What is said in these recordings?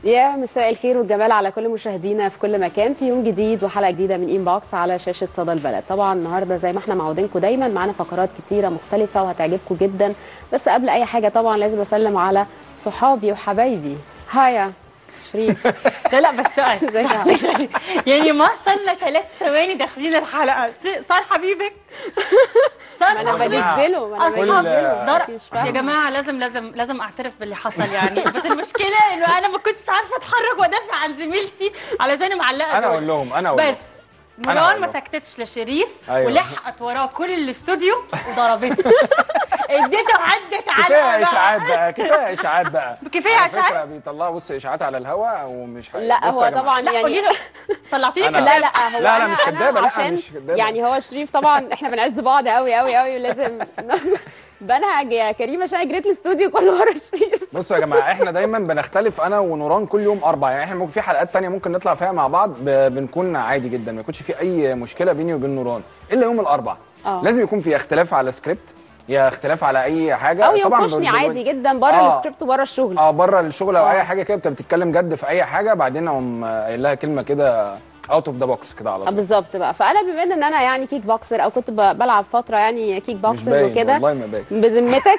يا مساء الخير والجمال على كل مشاهدينا في كل مكان في يوم جديد وحلقه جديده من انبوكس على شاشه صدى البلد طبعا النهارده زي ما احنا معودينكم دايما معانا فقرات كتيره مختلفه وهتعجبكم جدا بس قبل اي حاجه طبعا لازم اسلم على صحابي وحبايبي هايا شريف لا لا بس سؤال ازيك يا عم؟ يعني ما صلنا ثلاث ثواني داخلين الحلقه صار حبيبك صار ما انا صاحبك بنزله ما انا اصحاب بنزله در... أنت مش فاهمة. يا جماعه لازم لازم لازم اعترف باللي حصل يعني بس المشكله انه انا ما كنتش عارفه اتحرك وادافع عن زميلتي علشان معلقه انا دول. اقول لهم انا اقول بس لهم أنا مروان أقول ما لهم. سكتتش لشريف أيوة. ولحقت وراه كل الاستوديو وضربته اديته عدت كفايه على اشاعات بقى كفايه اشاعات بقى كفايه على فكرة اشاعات بيطلعوا بص اشاعات على الهواء ومش حقيقي. لا بصوا هو يا جماعة. طبعا لا قولي يعني له طلعتيني أنا- كده لا لا هو لا، لا، أنا- مش أنا كدابة، لا، عشان مش كدابة. يعني هو شريف طبعا احنا بنعز بعض قوي قوي قوي ولازم بنهج يا كريم عشان أنا جريت الاستوديو كله ورا شريف بصوا يا جماعه احنا دايما بنختلف انا ونوران كل يوم اربع يعني احنا ممكن في حلقات تانية ممكن نطلع فيها مع بعض ب- بنكون عادي جدا ما يكونش في اي مشكله بيني وبين نوران الا يوم الاربع آه. لازم يكون في اختلاف على سكريبت يا اختلاف على اي حاجه او طبعا ينقشني بال- عادي جدا بره آه. السكريبت وبره الشغل اه بره الشغل او آه. اي حاجه كده انت بتتكلم جد في اي حاجه بعدين اقوم قايل لها كلمه كده اوت اوف ذا بوكس كده على آه، طول بالظبط بقى فانا بما ان انا يعني كيك بوكسر او كنت ب- بلعب فتره يعني كيك مش بوكسر باين وكده والله ما باين بذمتك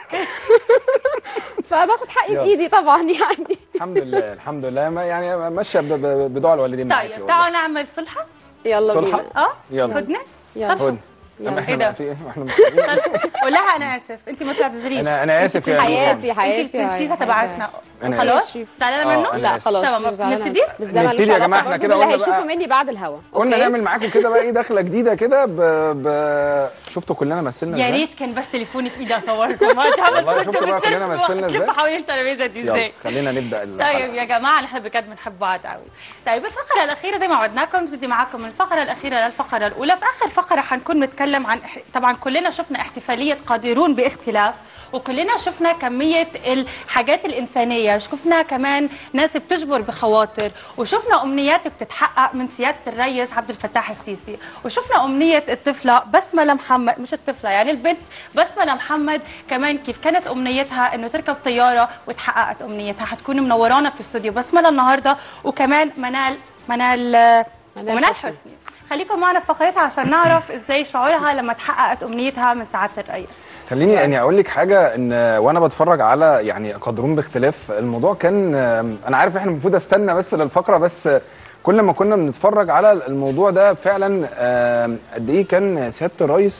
فباخد حقي يلا. بايدي طبعا يعني الحمد لله الحمد لله ما يعني ماشيه ب- ب- بدعاء الوالدين معاكي طيب والله. تعالوا نعمل صلحه يلا صلحة؟ بينا اه يلا هدنه يلا. صلحة. خد يلا. أما احنا إيه ده؟ بقى في ايه احنا محتاجين قول لها انا اسف انت ما تعتذريش انا انا اسف يا حياتي نوران. حياتي انت البرنسيسه حياتي. تبعتنا أنا خلاص آسف. زعلانه آه، منه أنا لا آسف. خلاص تمام، مش زعلانة. نبتدي؟ بس ده ملوش نبتدي يا علاقة جماعة، إحنا برضه كده باللي قلنا بقى- هيشوفوا مني بعد الهوا قلنا أوكي؟ نعمل معاكم كده بقى ايه دخله جديده كده ب... ب... شفتوا كلنا مثلنا يا ازاي؟ ريت كان بس تليفوني في ايدي اصوركم ما بس والله كنت شفتوا بقى بتلف كلنا مثلنا وألف إزاي؟ حوالين الترابيزه دي يلا ازاي خلينا نبدا طيب الحلقة. يا جماعه نحن بجد بنحب بعض قوي طيب الفقره الاخيره زي ما وعدناكم نبتدي معاكم من الفقره الاخيره للفقره الاولى في اخر فقره حنكون بنتكلم عن إح- طبعا كلنا شفنا احتفاليه قادرون باختلاف وكلنا شفنا كميه الحاجات الانسانيه شفنا كمان ناس بتجبر بخواطر وشفنا امنيات بتتحقق من سياده الرئيس عبد الفتاح السيسي وشفنا امنيه الطفله بسمله محمد مش الطفله يعني البنت بسمله محمد كمان كيف كانت امنيتها انه تركب طياره وتحققت امنيتها حتكون منورانا في استوديو بسمله النهارده وكمان منال منال منال ومنال حسني. حسني خليكم معنا في فقرتها عشان نعرف ازاي شعورها لما تحققت امنيتها من سعاده الرئيس خليني يعني اقول لك حاجه ان وانا بتفرج على يعني قدرون باختلاف الموضوع كان انا عارف احنا المفروض استنى بس للفقره بس كل ما كنا بنتفرج على الموضوع ده فعلا آم، قد ايه كان سياده الرئيس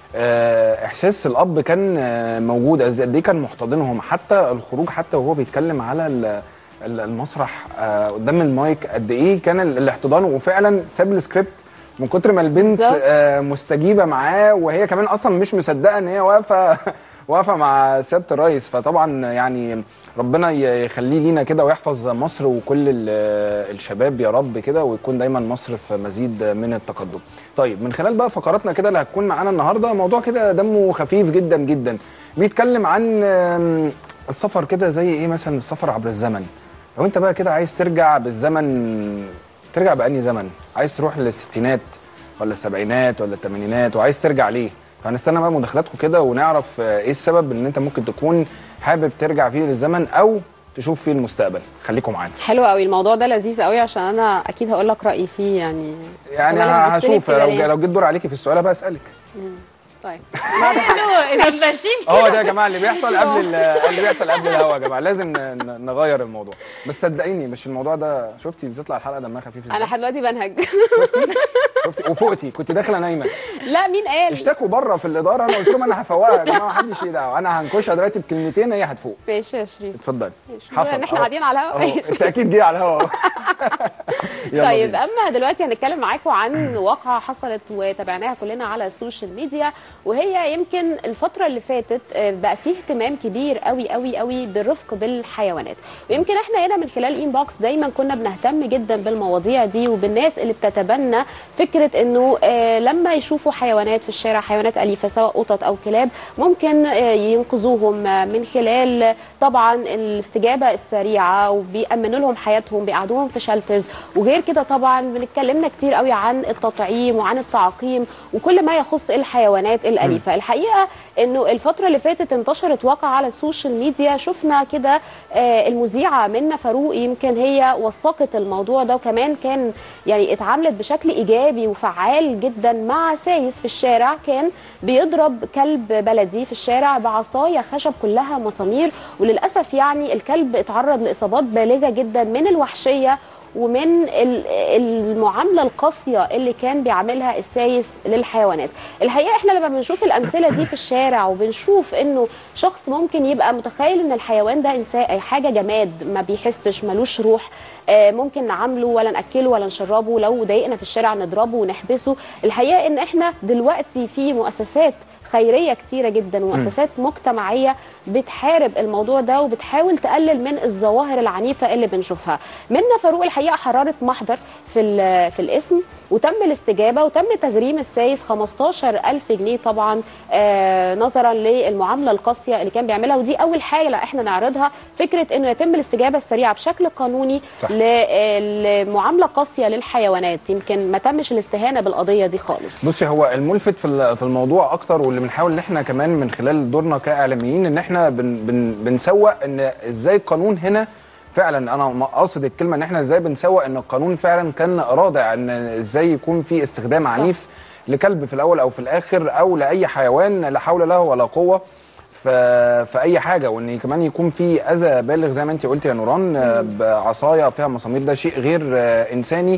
آه، احساس الاب كان آه، موجود قد ايه كان محتضنهم حتى الخروج حتى وهو بيتكلم على ال- ال- المسرح آه، قدام المايك قد ايه كان ال- الاحتضان وفعلا ساب السكريبت من كتر ما البنت بالظبط. آه، مستجيبه معاه وهي كمان اصلا مش مصدقه ان هي واقفه واقفه مع سياده الرئيس فطبعا يعني ربنا ي- يخليه لينا كده ويحفظ مصر وكل ال- الشباب يا رب كده ويكون دايما مصر في مزيد من التقدم. طيب من خلال بقى فقراتنا كده اللي هتكون معانا النهارده موضوع كده دمه خفيف جدا جدا بيتكلم عن آم، السفر كده زي ايه مثلا السفر عبر الزمن. لو انت بقى كده عايز ترجع بالزمن ترجع بأني زمن عايز تروح للستينات ولا السبعينات ولا الثمانينات وعايز ترجع ليه فهنستنى بقى مداخلاتكم كده ونعرف آه، ايه السبب ان انت ممكن تكون حابب ترجع فيه للزمن او تشوف فيه المستقبل خليكم معانا حلو قوي الموضوع ده لذيذ قوي عشان انا اكيد هقول لك رايي فيه يعني يعني كمان بتبص لي هشوف كده لو ليه؟ لو جيت دور عليكي في السؤال بقى اسالك طيب حلو اذا ماشيين اه ده يا جماعه اللي بيحصل قبل ال- اللي بيحصل قبل الهوا يا جماعه لازم ن- ن- نغير الموضوع بس صدقيني مش الموضوع ده شفتي بتطلع الحلقه دمها خفيف انا ازاي لحد دلوقتي بنهج شفتي وفوقتي كنت داخله نايمه لا مين قال اشتكوا بره في الاداره انا قلت لهم انا هفوقها يا جماعه ما حدش يدعوا انا هنكشها دلوقتي بكلمتين هي هتفوق ماشي يا شريف اتفضلي ماشي حصل ان احنا أهو. قاعدين على الهوا اهو ماشي. انت اكيد جاي على الهوا يلا طيب بينا. اما دلوقتي هنتكلم معاكم عن واقعه حصلت وتابعناها كلنا على السوشيال ميديا وهي يمكن الفتره اللي فاتت آه، بقى فيه اهتمام كبير قوي قوي قوي بالرفق بالحيوانات ويمكن احنا هنا من خلال انبوكس دايما كنا بنهتم جدا بالمواضيع دي وبالناس اللي بتتبنى فكره فكره انه آه، لما يشوفوا حيوانات في الشارع حيوانات اليفه سواء قطط او كلاب ممكن آه، ينقذوهم آه، من خلال آه، طبعا الاستجابه السريعه وبيأمنوا لهم حياتهم بيقعدوهم في شلترز وغير كده طبعا بنتكلمنا كتير قوي عن التطعيم وعن التعقيم وكل ما يخص الحيوانات الاليفه الحقيقه انه الفتره اللي فاتت انتشرت واقع على السوشيال ميديا شفنا كده آه، المذيعه منى فاروق يمكن هي وثقت الموضوع ده وكمان كان يعني اتعاملت بشكل ايجابي وفعال جدا مع سايس في الشارع كان بيضرب كلب بلدي في الشارع بعصايه خشب كلها مسامير وللاسف يعني الكلب اتعرض لاصابات بالغه جدا من الوحشيه ومن ال- المعامله القاسيه اللي كان بيعملها السايس للحيوانات الحقيقه احنا لما بنشوف الامثله دي في الشارع وبنشوف انه شخص ممكن يبقى متخيل ان الحيوان ده انسان أي حاجه جماد ما بيحسش ملوش روح آه، ممكن نعامله ولا ناكله ولا نشربه لو ضايقنا في الشارع نضربه ونحبسه الحقيقه ان احنا دلوقتي في مؤسسات خيريه كتيره جدا ومؤسسات مجتمعيه بتحارب الموضوع ده وبتحاول تقلل من الظواهر العنيفه اللي بنشوفها منا فاروق الحقيقه حررت محضر في ال- في الاسم وتم الاستجابه وتم تغريم السايس 15000 جنيه طبعا آه نظرا للمعامله القاسيه اللي كان بيعملها ودي اول حاجه احنا نعرضها فكره انه يتم الاستجابه السريعه بشكل قانوني صح. لمعامله قاسيه للحيوانات يمكن ما تمش الاستهانه بالقضيه دي خالص بصي هو الملفت في ال- في الموضوع اكتر واللي بنحاول ان احنا كمان من خلال دورنا كاعلاميين ان احنا بن بن بنسوق ان ازاي القانون هنا فعلا انا ما اقصد الكلمه ان احنا ازاي بنسوق ان القانون فعلا كان رادع ان ازاي يكون في استخدام صح. عنيف لكلب في الاول او في الاخر او لاي حيوان لا حول له ولا قوه ف- في اي حاجه وان كمان يكون في اذى بالغ زي ما انت قلتي يا نوران آه، بعصايه فيها مسامير ده شيء غير آه، انساني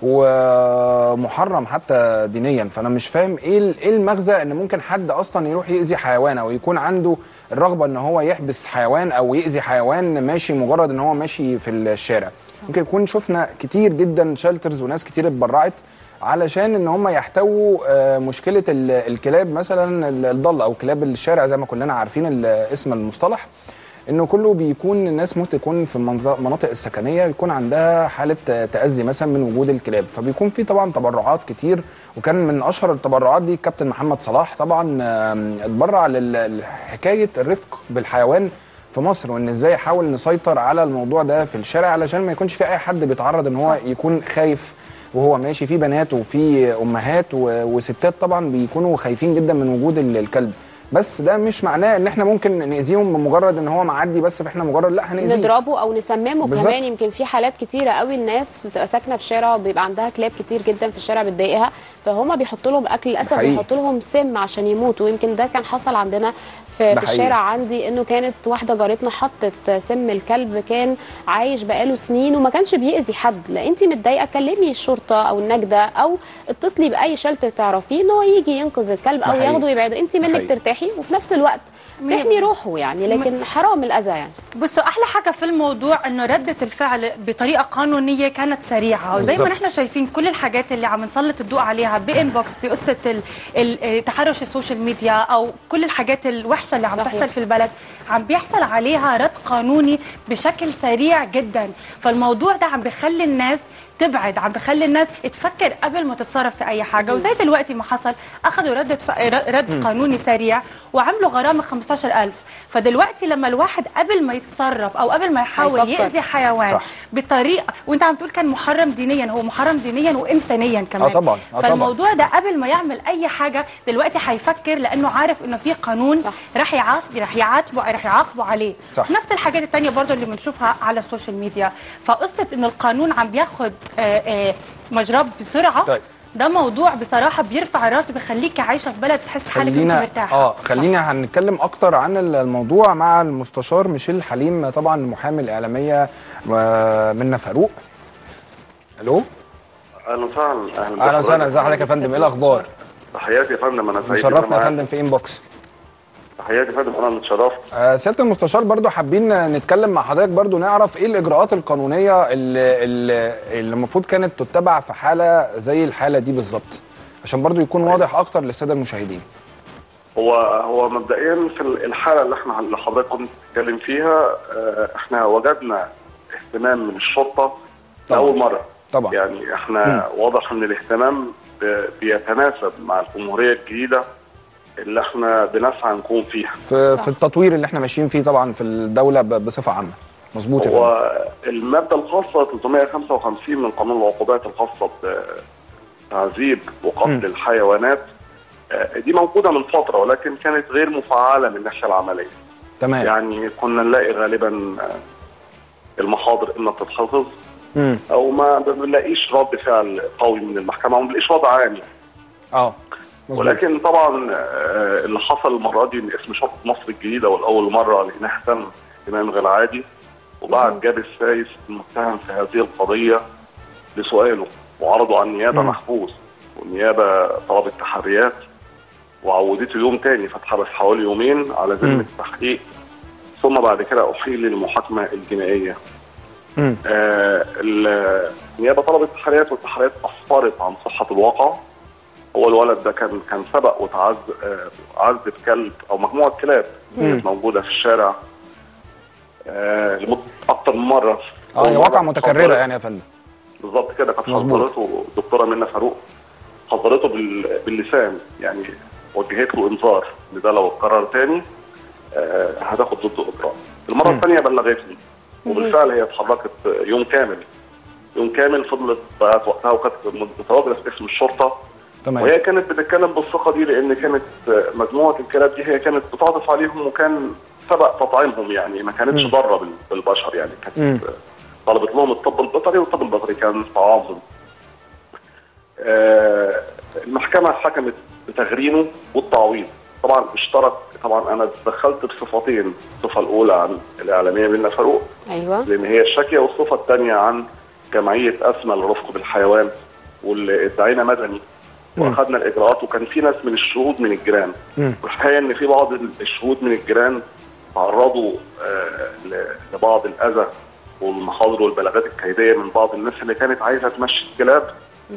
ومحرم حتى دينيا فانا مش فاهم ايه ال- ايه المغزى ان ممكن حد اصلا يروح يأذي حيوان او يكون عنده الرغبه ان هو يحبس حيوان او يأذي حيوان ماشي مجرد ان هو ماشي في الشارع ممكن يكون شفنا كتير جدا شلترز وناس كتير اتبرعت علشان ان هم يحتووا آه، مشكله ال- الكلاب مثلا ال- الضاله او كلاب الشارع زي ما كلنا عارفين ال- اسم المصطلح انه كله بيكون الناس ممكن تكون في المناطق المناطق السكنيه بيكون عندها حاله آه، تاذي مثلا من وجود الكلاب فبيكون في طبعا تبرعات كتير وكان من اشهر التبرعات دي الكابتن محمد صلاح طبعا آم، اتبرع لل- لحكايه الرفق بالحيوان في مصر وان ازاي يحاول نسيطر على الموضوع ده في الشارع علشان ما يكونش في اي حد بيتعرض ان هو يكون خايف وهو ماشي في بنات وفي امهات و- وستات طبعا بيكونوا خايفين جدا من وجود ال- الكلب بس ده مش معناه ان احنا ممكن ناذيهم بمجرد ان هو معدي بس فاحنا مجرد لا هنأذيه نضربه او نسممه بالظبط. كمان يمكن في حالات كتيره قوي الناس بتبقى ساكنه في شارع وبيبقى عندها كلاب كتير جدا في الشارع بتضايقها فهم بيحطوا لهم اكل للاسف حقيقي. بيحطوا لهم سم عشان يموتوا ويمكن ده كان حصل عندنا في, ده في حقيقي. الشارع عندي انه كانت واحده جارتنا حطت سم الكلب كان عايش بقاله سنين وما كانش بيأذي حد لا انت متضايقه كلمي الشرطه او النجده او اتصلي باي شلتر تعرفيه ان هو يجي ينقذ الكلب ده او حقيقي. ياخده يبعده انت ده منك حقيقي. ترتاحي وفي نفس الوقت تحمي روحه يعني لكن حرام الاذى يعني بصوا احلى حاجه في الموضوع انه رده الفعل بطريقه قانونيه كانت سريعه وزي ما بالظبط. نحن شايفين كل الحاجات اللي عم نسلط الضوء عليها بانبوكس بقصه ال- ال- تحرش السوشيال ميديا او كل الحاجات الوحشه اللي عم صحيح. تحصل في البلد عم بيحصل عليها رد قانوني بشكل سريع جدا فالموضوع ده عم بخلي الناس تبعد عم بخلي الناس تفكر قبل ما تتصرف في اي حاجه وزي دلوقتي ما حصل اخذوا رد ف... رد قانوني سريع وعملوا غرامه 15000 فدلوقتي لما الواحد قبل ما يتصرف او قبل ما يحاول هيفكر. يأذي حيوان صح. بطريقه وانت عم تقول كان محرم دينيا هو محرم دينيا وانسانيا كمان آه طبعاً، آه طبعاً. فالموضوع ده قبل ما يعمل اي حاجه دلوقتي حيفكر لانه عارف انه في قانون صح. راح يعاقب راح يعاتبه راح يعاقبوا عليه صح. نفس الحاجات التانية برضو اللي بنشوفها على السوشيال ميديا فقصه انه القانون عم بياخد آه، آه، مجراه بسرعه طيب. ده موضوع بصراحه بيرفع الراس وبيخليكي عايشه في بلد تحس حالك انت خلينا مرتاحه اه خلينا هنتكلم اكتر عن الموضوع مع المستشار ميشيل حليم طبعا المحامي الاعلاميه آه، منى فاروق الو اهلا وسهلا اهلا وسهلا ازي حضرتك يا فندم ايه الاخبار تحياتي يا فندم انا سعيد مشرفنا يا جداً فندم في انبوكس تحياتي يا فندم انا اللي اتشرفت آه، سياده المستشار برضو حابين نتكلم مع حضرتك برضو نعرف ايه الاجراءات القانونيه اللي, اللي اللي المفروض كانت تتبع في حاله زي الحاله دي بالظبط عشان برضو يكون واضح اكتر للساده المشاهدين هو هو مبدئيا في الحاله اللي احنا اللي حضرتك كنت بتتكلم فيها آه، احنا وجدنا اهتمام من الشرطه طبعاً. لاول مره طبعا يعني احنا واضح ان الاهتمام ب- بيتناسب مع الجمهوريه الجديده اللي احنا بنسعى نكون فيها في صح. في التطوير اللي احنا ماشيين فيه طبعا في الدوله ب- بصفه عامه مظبوط يا فندم هو الماده الخاصه 355 من قانون العقوبات الخاصه بتعذيب مم. وقتل الحيوانات آه، دي موجوده من فتره ولكن كانت غير مفعله من الناحيه العمليه تمام يعني كنا نلاقي غالبا آه، المحاضر اما بتتحفظ امم او ما بنلاقيش رد فعل قوي من المحكمه او ما بنلاقيش وضع عام اه مظبوط. ولكن طبعا آه، اللي حصل المره دي ان اسم شرطه مصر الجديده والاول مره لانها اهتم اهتمام غير عادي وبعد جاب السايس المتهم في هذه القضيه لسؤاله وعرضه على النيابه مم. محبوس والنيابه طلبت تحريات وعودته يوم تاني فاتحبس حوالي يومين على ذمه مم. التحقيق ثم بعد كده احيل للمحاكمه الجنائيه مم. آه، النيابه طلبت تحريات والتحريات اسفرت عن صحه الواقع هو الولد ده كان كان سبق وتعذب آه، عذب كلب او مجموعه كلاب كانت موجوده في الشارع آه، لمده اكتر من مره اه هي أول واقعة مرة متكرره حذرت- يعني يا فندم بالظبط كده كانت مظبوط. حذرته الدكتوره منى فاروق حذرته بال- باللسان يعني وجهت له انذار ان ده لو اتكرر تاني آه، هتاخد ضده اجراء. المره مم. الثانيه بلغتني وبالفعل هي اتحركت يوم كامل يوم كامل فضلت بقت وقتها وكانت متواجده في اسم الشرطه تمام وهي كانت بتتكلم بالثقه دي لان كانت آه، مجموعه الكلاب دي هي كانت بتعطف عليهم وكان سبق تطعيمهم يعني ما كانتش مم. ضاره بال- بالبشر يعني مم. كانت آه، طلبت لهم الطب البيطري والطب البيطري كان طعامهم. آه، المحكمه حكمت بتغريمه والتعويض طبعا اشترك طبعا انا دخلت بصفتين الصفه الاولى عن الاعلاميه منى فاروق ايوه لان هي الشاكيه والصفه الثانيه عن جمعيه اسمى للرفق بالحيوان واللي ادعينا مدني واخذنا الاجراءات وكان في ناس من الشهود من الجيران مم. والحقيقه ان في بعض الشهود من الجيران تعرضوا آه، ل- لبعض الاذى والمحاضر والبلاغات الكيديه من بعض الناس اللي كانت عايزه تمشي الكلاب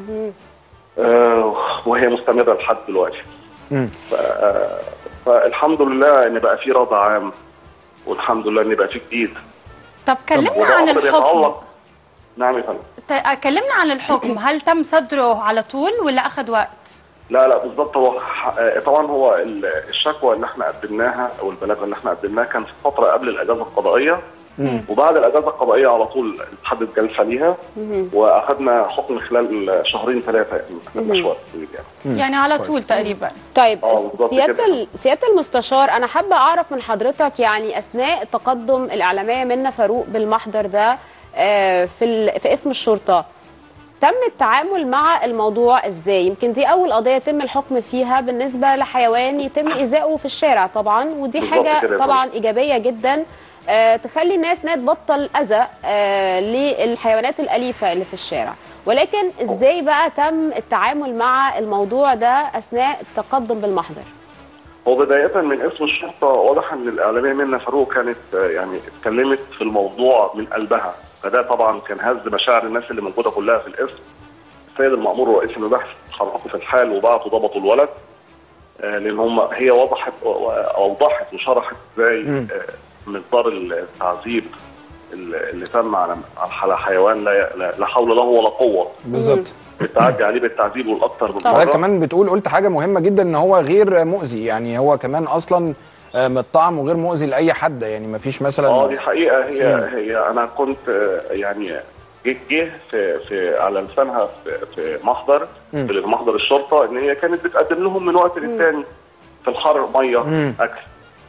آه، وهي مستمره لحد دلوقتي مم. ف- آه، فالحمد لله ان بقى في رضا عام والحمد لله ان بقى في جديد طب كلمنا وده عن أمر الحكم يتعلق نعم يا فندم ت- كلمنا عن الحكم هل تم صدره على طول ولا اخذ وقت لا لا بالظبط هو ح- آه، طبعا هو ال- الشكوى اللي احنا قدمناها او البلاغ اللي احنا قدمناه كان في فتره قبل الاجازه القضائيه مم. وبعد الاجازه القضائيه على طول اتحدد جلسه ليها واخذنا حكم خلال شهرين ثلاثه يعني ما خدناش وقت طويل يعني مم. يعني على كويس. طول تقريبا طيب آه، بالظبط سياده كده. ال- سياده المستشار انا حابه اعرف من حضرتك يعني اثناء تقدم الاعلاميه منى فاروق بالمحضر ده آه، في ال- في اسم الشرطه تم التعامل مع الموضوع ازاي يمكن دي اول قضيه يتم الحكم فيها بالنسبه لحيوان يتم ايذائه في الشارع طبعا ودي بالظبط كده حاجه يا طبعا ايجابيه جدا آه، تخلي الناس انها تبطل اذى آه، للحيوانات الاليفه اللي في الشارع ولكن ازاي بقى تم التعامل مع الموضوع ده اثناء التقدم بالمحضر هو بداية من اسم الشرطة واضح ان الإعلامية منى فاروق كانت آه، يعني اتكلمت في الموضوع من قلبها فده طبعا كان هز مشاعر الناس اللي موجودة كلها في الاسم السيد المأمور ورئيس المباحث حركوا في الحال وبعتوا ضبطوا الولد آه، لان هم هي وضحت اوضحت وشرحت ازاي مم. آه، مقدار التعذيب اللي اللي تم على على حيوان لا لا- لا حول له ولا قوه بالظبط التعدي عليه بالتعذيب والاكثر من حضرتك مره كمان بتقول قلت حاجه مهمه جدا ان هو غير مؤذي يعني هو كمان اصلا آه، متطعم وغير مؤذي لاي حد يعني ما فيش مثلا اه دي حقيقه هي مم. هي انا كنت آه، يعني جه جه في في على لسانها في, في محضر مم. في محضر الشرطه ان هي كانت بتقدم لهم من وقت للتاني في الحر ميه مم. اكل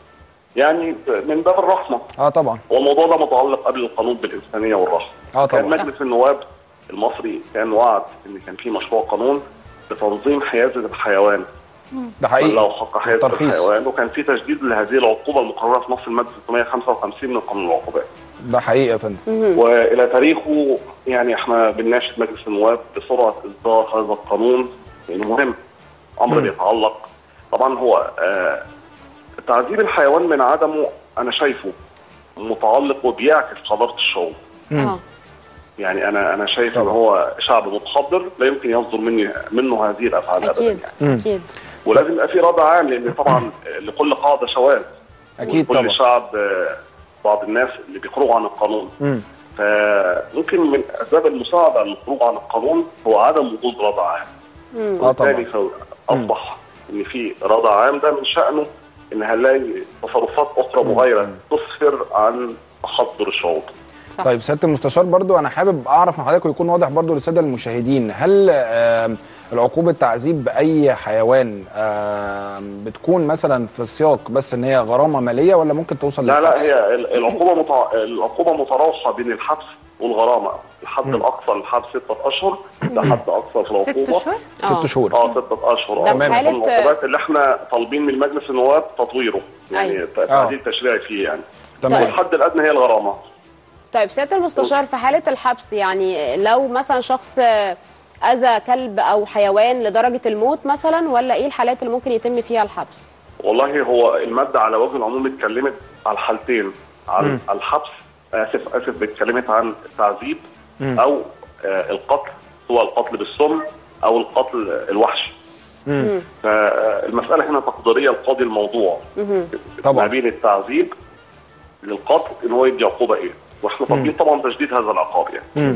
يعني من باب الرحمه اه طبعا هو الموضوع ده متعلق قبل القانون بالانسانيه والرحمه اه كان طبعا مجلس النواب المصري كان وعد ان كان في مشروع قانون بتنظيم حيازه الحيوان ده من حقيقي له حق حيازه والترخيص. الحيوان وكان في تجديد لهذه العقوبه المقرره في نص الماده 655 من قانون العقوبات ده حقيقي يا فندم والى تاريخه يعني احنا بنناشد مجلس النواب بسرعه اصدار هذا القانون لانه مهم امر مم. بيتعلق طبعا هو آه تعذيب الحيوان من عدمه انا شايفه متعلق وبيعكس حضاره الشعوب مم. اه يعني انا انا شايف ان طبعا. هو شعب متحضر لا يمكن يصدر مني منه هذه الافعال ابدا اكيد يعني مم. اكيد ولازم يبقى في ردع عام لان طبعا لكل قاعده شواذ اكيد كل طبعا شعب آه، بعض الناس اللي بيخرجوا عن القانون مم. فممكن من اسباب المساعده للخروج عن القانون هو عدم وجود رضا عام اه طبعا وبالتالي اصبح ان في رضا عام ده من شانه ان هنلاقي تصرفات اخرى مغايره تسفر عن تحضر الشعوب صح. طيب سياده المستشار برضو انا حابب اعرف من حضرتك ويكون واضح برضو للساده المشاهدين هل آم، العقوبه التعذيب باي حيوان آم، بتكون مثلا في السياق بس ان هي غرامه ماليه ولا ممكن توصل لا لا للحبس؟ هي ال- العقوبه متع... العقوبه متراوحه بين الحبس والغرامه الحد الاقصى للحبس ستة اشهر ده حد اقصى في العقوبه ست شهور ست شهور اه ستة اشهر ده اه في من حالة- العقوبات اللي احنا طالبين من مجلس النواب تطويره يعني أيوة. ت- تعديل تشريعي فيه يعني تمام والحد الادنى هي الغرامه طيب سياده المستشار في حاله الحبس يعني لو مثلا شخص اذى كلب او حيوان لدرجه الموت مثلا ولا ايه الحالات اللي ممكن يتم فيها الحبس؟ والله هو الماده على وجه العموم اتكلمت على الحالتين على الحبس اسف اسف اتكلمت عن التعذيب او آه القتل سواء القتل بالسم او القتل الوحشي فالمساله هنا تقديريه لقاضي الموضوع طبعا. ما بين التعذيب للقتل ان هو يدي عقوبه ايه واحنا طالبين طبعا تشديد هذا العقاب يعني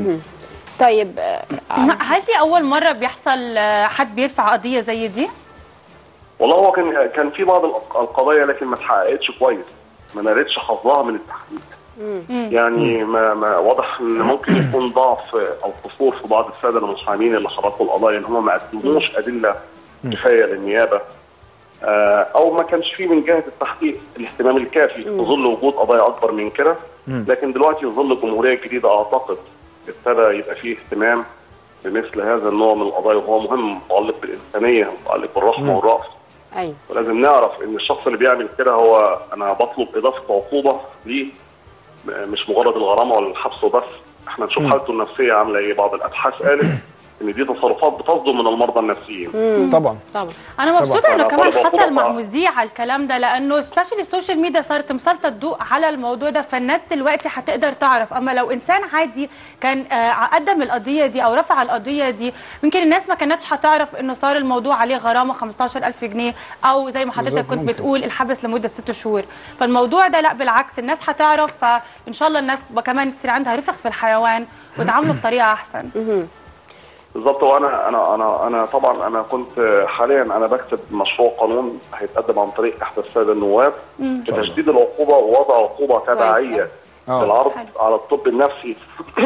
طيب آه، هل دي اول مره بيحصل آه، حد بيرفع قضيه زي دي والله هو كان كان في بعض الق- القضايا لكن ما اتحققتش كويس ما نالتش حظها من التحقيق يعني ما, ما واضح ان ممكن يكون ضعف او قصور في بعض الساده المحامين اللي حركوا القضايا ان هم ما قدموش ادله كفايه للنيابه آه، او ما كانش فيه من جهه التحقيق الاهتمام الكافي في ظل وجود قضايا اكبر من كده لكن دلوقتي في ظل الجمهوريه الجديده اعتقد ابتدى يبقى فيه اهتمام بمثل هذا النوع من القضايا وهو مهم متعلق بالانسانيه متعلق بالرحمه والرأفه ايوه ولازم نعرف ان الشخص اللي بيعمل كده هو انا بطلب اضافه عقوبه ليه م- مش مجرد الغرامه ولا الحبس وبس احنا نشوف حالته النفسيه عامله ايه بعض الابحاث قالت ان دي تصرفات بتصدر من المرضى النفسيين طبعا طبعا انا مبسوطه انه أنا كمان طالب حصل عقوبة مع طبعاً. مذيع على الكلام ده لانه سبيشالي السوشيال ميديا صارت مسلطه الضوء على الموضوع ده فالناس دلوقتي هتقدر تعرف اما لو انسان عادي كان آه، قدم القضيه دي او رفع القضيه دي يمكن الناس ما كانتش هتعرف انه صار الموضوع عليه غرامه 15000 جنيه او زي ما حضرتك بالظبط، كنت ممكن. بتقول الحبس لمده ست شهور فالموضوع ده لا بالعكس الناس هتعرف فان شاء الله الناس كمان تصير عندها رفق في الحيوان وتعامله بطريقه احسن بالظبط وانا انا انا انا طبعا انا كنت حاليا انا بكتب مشروع قانون هيتقدم عن طريق احدى الساده النواب بتشديد العقوبه ووضع عقوبه تبعيه آه. للعرض حلو. على الطب النفسي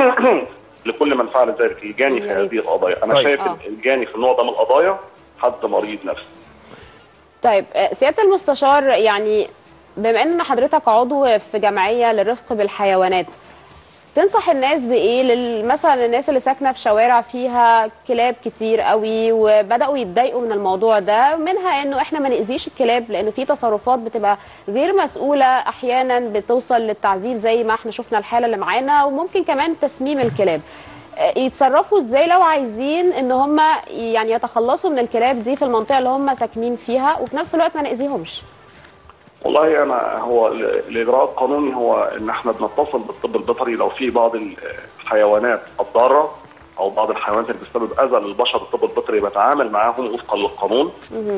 لكل من فعل ذلك الجاني في يا ريت. هذه القضايا انا طيب. شايف آه. الجاني في النوع ده من القضايا حد مريض نفسي طيب آه، سياده المستشار يعني بما ان حضرتك عضو في جمعيه للرفق بالحيوانات تنصح الناس بايه لل- مثلا الناس اللي ساكنه في شوارع فيها كلاب كتير قوي وبداوا يتضايقوا من الموضوع ده منها انه احنا ما ناذيش الكلاب لانه في تصرفات بتبقى غير مسؤوله احيانا بتوصل للتعذيب زي ما احنا شفنا الحاله اللي معانا وممكن كمان تسميم الكلاب آه، يتصرفوا ازاي لو عايزين ان هم يعني يتخلصوا من الكلاب دي في المنطقه اللي هم ساكنين فيها وفي نفس الوقت ما ناذيهمش والله انا هو ال- الاجراء القانوني هو ان احنا بنتصل بالطب البيطري لو في بعض الحيوانات الضاره او بعض الحيوانات اللي بتسبب اذى للبشر الطب البيطري بيتعامل معاهم وفقا للقانون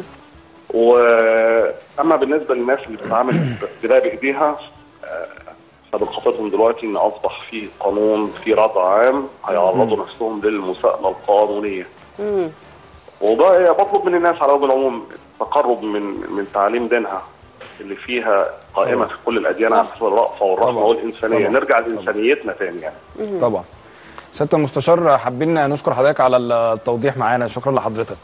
واما بالنسبه للناس اللي بتتعامل بده بايديها آه، فبنخاطبهم دلوقتي ان اصبح في قانون في رضا عام هيعرضوا نفسهم للمساءله القانونيه وده هي بطلب من الناس على وجه العموم تقرب من من تعاليم دينها اللي فيها قائمه في كل الاديان على اساس الرأفه والرحمه طبعا. والانسانيه طبعا. نرجع لانسانيتنا تاني يعني طبعا سياده المستشار حابين نشكر حضرتك على التوضيح معانا شكرا لحضرتك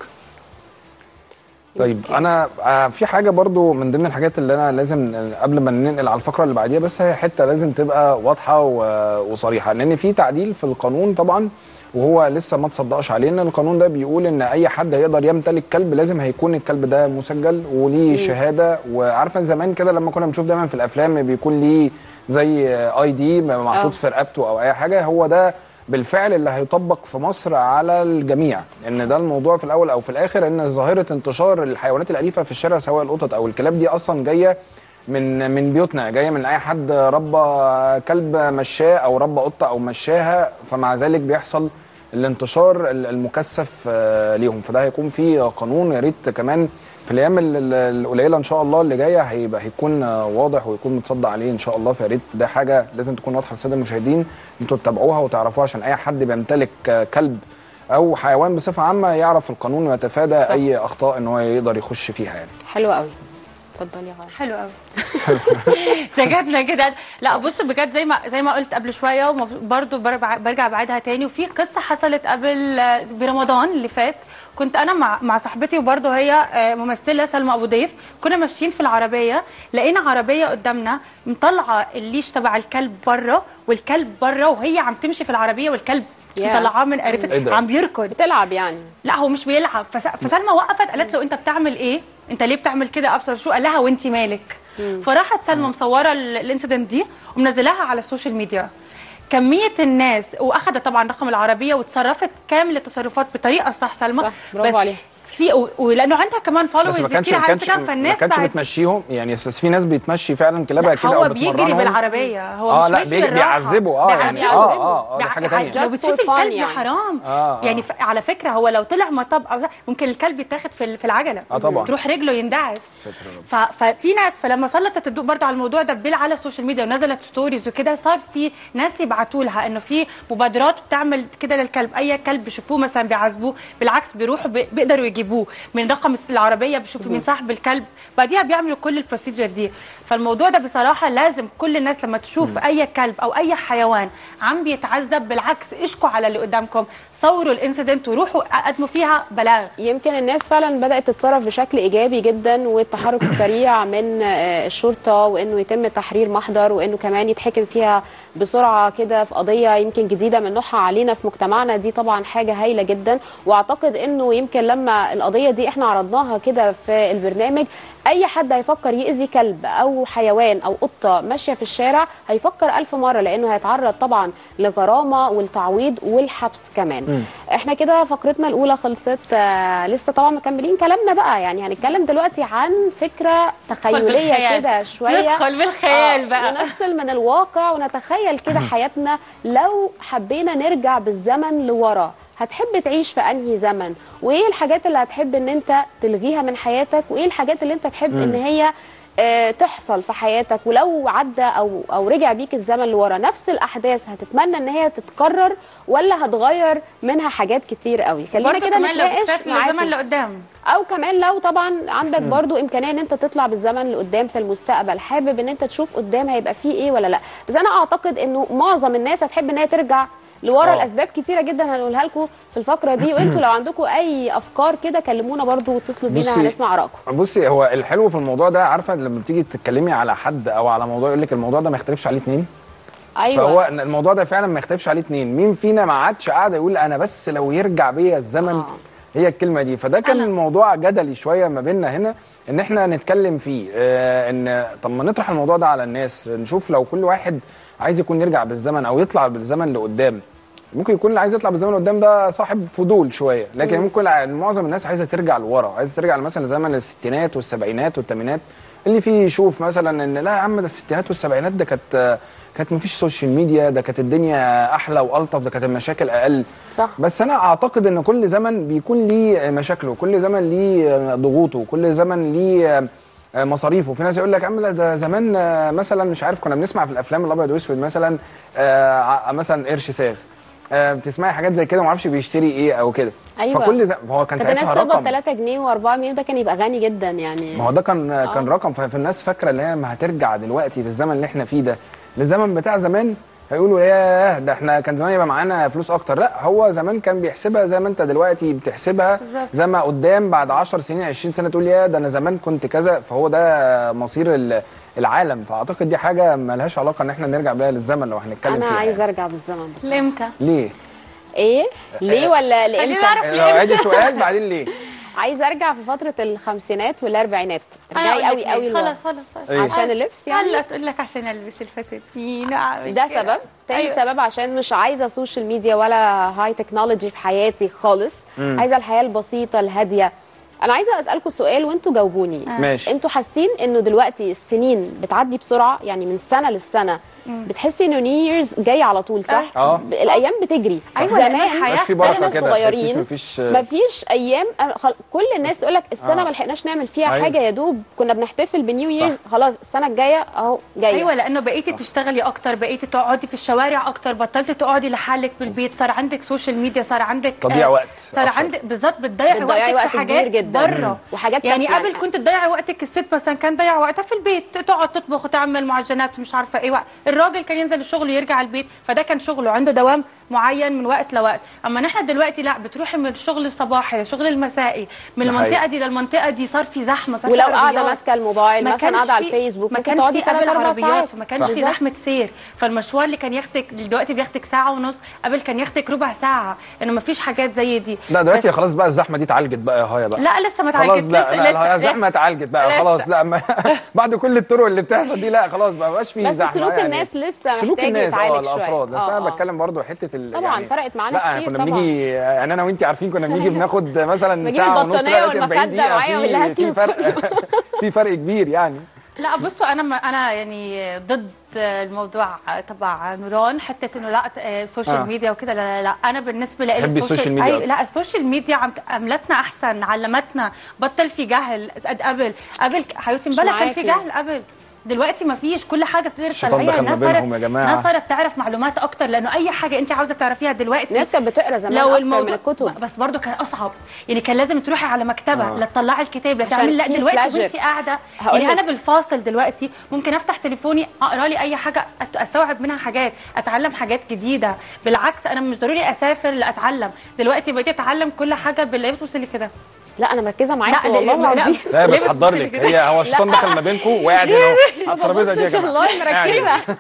طيب انا آه، في حاجه برضو من ضمن الحاجات اللي انا لازم آه، قبل ما ننقل على الفقره اللي بعديها بس هي حته لازم تبقى واضحه و- وصريحه لان في تعديل في القانون طبعا وهو لسه ما تصدقش عليه ان القانون ده بيقول ان اي حد هيقدر يمتلك كلب لازم هيكون الكلب ده مسجل وليه شهاده وعارفه زمان كده لما كنا بنشوف دايما في الافلام بيكون ليه زي اي دي محطوط آه. في رقبته او اي حاجه هو ده بالفعل اللي هيطبق في مصر على الجميع ان ده الموضوع في الاول او في الاخر ان ظاهره انتشار الحيوانات الاليفه في الشارع سواء القطط او الكلاب دي اصلا جايه من من بيوتنا جايه من اي حد ربى كلب مشاه او ربى قطه او مشاها فمع ذلك بيحصل الانتشار المكثف آه، ليهم فده هيكون في قانون يا ريت كمان في الايام ال- ال- القليله ان شاء الله اللي جايه هيبقى هيكون آه، واضح ويكون متصدى عليه ان شاء الله فيا ريت ده حاجه لازم تكون واضحه للساده المشاهدين انتوا تتابعوها وتعرفوها عشان اي حد بيمتلك آه، كلب او حيوان بصفه عامه يعرف القانون ويتفادى صح. اي اخطاء ان هو يقدر يخش فيها يعني حلو قوي اتفضلي يا غاده حلو قوي سجدنا كده لا بصوا بجد زي ما زي ما قلت قبل شويه وبرضه برجع بعيدها تاني وفي قصه حصلت قبل آه، برمضان اللي فات كنت انا مع مع صاحبتي وبرضه هي آه، ممثله سلمى ابو ضيف كنا ماشيين في العربيه لقينا عربيه قدامنا مطلعه الليش تبع الكلب بره والكلب بره وهي عم تمشي في العربيه والكلب ياه. مطلعاه من إيه قرفه ده؟ عم بيركض بتلعب يعني لا هو مش بيلعب فس... فسلمى وقفت قالت له انت بتعمل ايه انت ليه بتعمل كده ابصر شو قال لها وانت مالك فراحت سلمى مصوره ال- الانسيدنت دي ومنزلاها على السوشيال ميديا كمية الناس واخدت طبعا رقم العربية وتصرفت كامل التصرفات بطريقة صح سلمى صح، برافو عليها. في و- ولانه عندها كمان بس فولورز ما كانش كتير ما على كانش انستغرام ما فالناس كانش بقت بتمشيهم يعني بس في ناس بتمشي فعلا كلابها لا كده هو او بيجري بتمرنهم. بالعربيه هو اه مش لا ماشي بيجي- بالراحة. بيعذبوا اه يعني بيعذبوا. اه اه اه دي حاجه بيع- تانية لو Just بتشوفي for fun الكلب يعني. حرام آه، آه. يعني ف... على فكره هو لو طلع مطب او ممكن الكلب يتاخد في ال- في العجله آه، طبعاً. تروح رجله يندعس ستر يا رب. ف... ففي ناس فلما سلطت الضوء برضه على الموضوع ده بال على السوشيال ميديا ونزلت ستوريز وكده صار في ناس يبعتوا لها انه في مبادرات بتعمل كده للكلب اي كلب بيشوفوه مثلا بيعذبوه بالعكس بيروحوا بي... بيقدروا يجيبوه من رقم العربيه بيشوفوا مين صاحب الكلب بعديها بيعملوا كل البروسيجر دي فالموضوع ده بصراحه لازم كل الناس لما تشوف اي كلب او اي حيوان عم بيتعذب بالعكس اشكوا على اللي قدامكم صوروا الانسيدنت وروحوا قدموا فيها بلاغ يمكن الناس فعلا بدات تتصرف بشكل ايجابي جدا والتحرك السريع من آه، الشرطه وانه يتم تحرير محضر وانه كمان يتحكم فيها بسرعه كده في قضيه يمكن جديده من نوعها علينا في مجتمعنا دي طبعا حاجه هايله جدا واعتقد انه يمكن لما القضيه دي احنا عرضناها كده في البرنامج اي حد هيفكر يأذي كلب او حيوان او قطه ماشيه في الشارع هيفكر ألف مره لانه هيتعرض طبعا لغرامه والتعويض والحبس كمان احنا كده فقرتنا الاولى خلصت آه لسه طبعا مكملين كلامنا بقى يعني هنتكلم دلوقتي عن فكره تخيليه بالخيال. كده شويه ندخل بالخيال آه، بقى ونفصل من الواقع ونتخيل كده حياتنا لو حبينا نرجع بالزمن لورا هتحب تعيش في انهي زمن وايه الحاجات اللي هتحب ان انت تلغيها من حياتك وايه الحاجات اللي انت تحب ان هي آه، تحصل في حياتك ولو عدى او او رجع بيك الزمن لورا نفس الاحداث هتتمنى ان هي تتكرر ولا هتغير منها حاجات كتير قوي خلينا برضه كده كمان لو نتناقش بتسافر معاكم. لزمن لقدام او كمان لو طبعا عندك برضو امكانيه ان انت تطلع بالزمن لقدام في المستقبل حابب ان انت تشوف قدام هيبقى فيه ايه ولا لا بس انا اعتقد انه معظم الناس هتحب ان هي ترجع لورا آه. الاسباب كتيره جدا هنقولها لكم في الفقره دي وانتوا لو عندكم اي افكار كده كلمونا برضو واتصلوا بينا بصي- هنسمع ارائكم بصي هو الحلو في الموضوع ده عارفه لما بتيجي تتكلمي على حد او على موضوع يقول لك الموضوع ده ما يختلفش عليه اتنين ايوه فهو إن الموضوع ده فعلا ما يختلفش عليه اتنين مين فينا ما عادش قاعد يقول انا بس لو يرجع بيا الزمن آه. هي الكلمه دي فده كان أنا. الموضوع جدلي شويه ما بيننا هنا ان احنا نتكلم فيه آه ان طب ما نطرح الموضوع ده على الناس نشوف لو كل واحد عايز يكون يرجع بالزمن او يطلع بالزمن لقدام ممكن يكون اللي عايز يطلع بالزمن لقدام ده صاحب فضول شويه لكن ممكن الع- معظم الناس عايزه ترجع لورا عايزه ترجع مثلا لزمن الستينات والسبعينات والثمانينات اللي فيه يشوف مثلا ان لا يا عم ده الستينات والسبعينات ده كانت كانت مفيش سوشيال ميديا ده كانت الدنيا احلى والطف ده كانت المشاكل اقل صح بس انا اعتقد ان كل زمن بيكون ليه مشاكله كل زمن ليه ضغوطه كل زمن ليه مصاريفه في ناس يقول لك يا عم لا ده زمان آه، مثلا مش عارف كنا بنسمع في الافلام الابيض واسود مثلا آه، ع- مثلا قرش ساغ آه، بتسمعي حاجات زي كده ما اعرفش بيشتري ايه او كده أيوة. فكل زم... هو كان كانت الناس ساعتها تقبض رقم 3 جنيه و4 جنيه وده كان يبقى غني جدا يعني ما هو ده كان كان رقم ف- فالناس فاكره ان هي لما هترجع دلوقتي في الزمن اللي احنا فيه ده للزمن بتاع زمان هيقولوا ياه ده احنا كان زمان يبقى معانا فلوس اكتر لا هو زمان كان بيحسبها زي ما انت دلوقتي بتحسبها بالظبط. زي ما قدام بعد 10 سنين 20 سنه تقول يا ده انا زمان كنت كذا فهو ده مصير ال- العالم فاعتقد دي حاجه ملهاش علاقه ان احنا نرجع بيها للزمن لو هنتكلم انا فيها عايزه يعني. ارجع بالزمن بس لامتى ليه؟ ايه ليه ولا خلينا لامتى نعرف لو ليه عادي سؤال بعدين ليه؟ عايزه ارجع في فتره الخمسينات والاربعينات أنا ارجعي أقول لك قوي ليه. قوي لورا. خلاص خلاص خلاص. إيه؟ عشان اللبس يعني هلا تقول لك عشان البس الفساتين وأعمل ده كده. سبب تاني أيوة. سبب عشان مش عايزه سوشيال ميديا ولا هاي تكنولوجي في حياتي خالص عايزه الحياه البسيطه الهاديه انا عايزه اسالكم سؤال وانتوا جاوبوني ماشي انتوا حاسين انه دلوقتي السنين بتعدي بسرعه يعني من سنه للسنه بتحسي انه نيو ييرز جاي على طول صح آه. ب- الايام بتجري أيوة، لأن زمان الحياة مبقاش في اختلفت. بركه احنا كده صغيرين مفيش مفيش ايام أنا خل... كل الناس تقول لك السنه آه. ما لحقناش نعمل فيها أيوة. حاجه يا دوب كنا بنحتفل بنيو ييرز صح. خلاص السنه الجايه اهو جايه ايوه لانه بقيتي تشتغلي اكتر بقيتي تقعدي في الشوارع اكتر بطلتي تقعدي لحالك بالبيت صار عندك سوشيال ميديا صار عندك تضييع آه، وقت صار أكتر. عندك بالظبط بتضيعي بتضيعي وقتك وقت في كبير حاجات جدا. بره وحاجات يعني تافهة. قبل كنت تضيعي وقتك الست مثلا كان ضيع وقتها في البيت تقعد تطبخ وتعمل معجنات ومش عارفه ايه وقت. الراجل كان ينزل الشغل ويرجع البيت فده كان شغله عنده دوام معين من وقت لوقت اما نحن دلوقتي لا بتروحي من الشغل الصباحي للشغل المسائي من ده المنطقه حقيقي. دي للمنطقه دي صار في زحمه صار في ولو قاعده عربيات. ماسكه الموبايل ما مثلا كانش قاعده على في- الفيسبوك ما ممكن كانش تقعدي في 3 قبل 4 عربيات ساعات فما كانش صح. في زحمه سير فالمشوار اللي كان ياخدك دلوقتي بياخدك ساعه ونص قبل كان ياخدك ربع ساعه انه ما فيش حاجات زي دي لا دلوقتي بس- خلاص بقى الزحمه دي اتعالجت بقى يا هايا بقى لا لسه ما خلاص اتعالجتش لا لسه لا, لسه لا الزحمه اتعالجت بقى لسه. خلاص لا ما بعد كل الطرق اللي بتحصل دي لا خلاص بقى مبقاش في بس زحمه سلوك يعني. الناس لسه سلوك محتاج الناس اه يتعالج شويه الافراد بس آه، انا آه. بتكلم برضو حته ال طبعاً يعني فرقت معانا لا كتير كنا طبعاً. بنيجي يعني انا وانت عارفين كنا بنيجي بناخد مثلا بجيب ساعه ونص البطانية دلوقتي 40 والمخدة دقيقه معايا واللي في في هاتله. فرق في فرق كبير يعني لا بصوا انا ما انا يعني ضد الموضوع تبع نوران حته انه لا السوشيال آه. ميديا وكده لا, لا لا انا بالنسبه لي تحبي السوشيال ميديا أي أكتر. لا السوشيال ميديا عم عملتنا احسن علمتنا بطل في جهل قد قبل قبل حياتي مش امبارح كان في معاكي. جهل قبل دلوقتي ما فيش كل حاجه بتقدر الشيطان تطلعيها دخل ما الناس صارت بينهم يا جماعة. الناس صارت تعرف معلومات اكتر لانه اي حاجه انت عاوزه تعرفيها دلوقتي الناس كانت بتقرا زمان لو اكتر الموضوع من الكتب بس برضه كان اصعب يعني كان لازم تروحي على مكتبه آه. لا تطلعي الكتاب لا عشان تعملي لا في دلوقتي pleasure. وانت قاعده هقول يعني لك. انا بالفاصل دلوقتي ممكن افتح تليفوني اقرا لي اي حاجه أت- استوعب منها حاجات اتعلم حاجات جديده بالعكس انا مش ضروري اسافر لاتعلم دلوقتي بقيت اتعلم كل حاجه بالله بتوصلي كده لا انا مركزه معاكي لا، والله لا، لا. العظيم لا ليه بتحضر بتبصي لك كده؟ هي هو الشيطان دخل ما بينكم وقاعد هنا أهو على الترابيزه دي يا بصش جماعه والله قاعد هنا. مركزه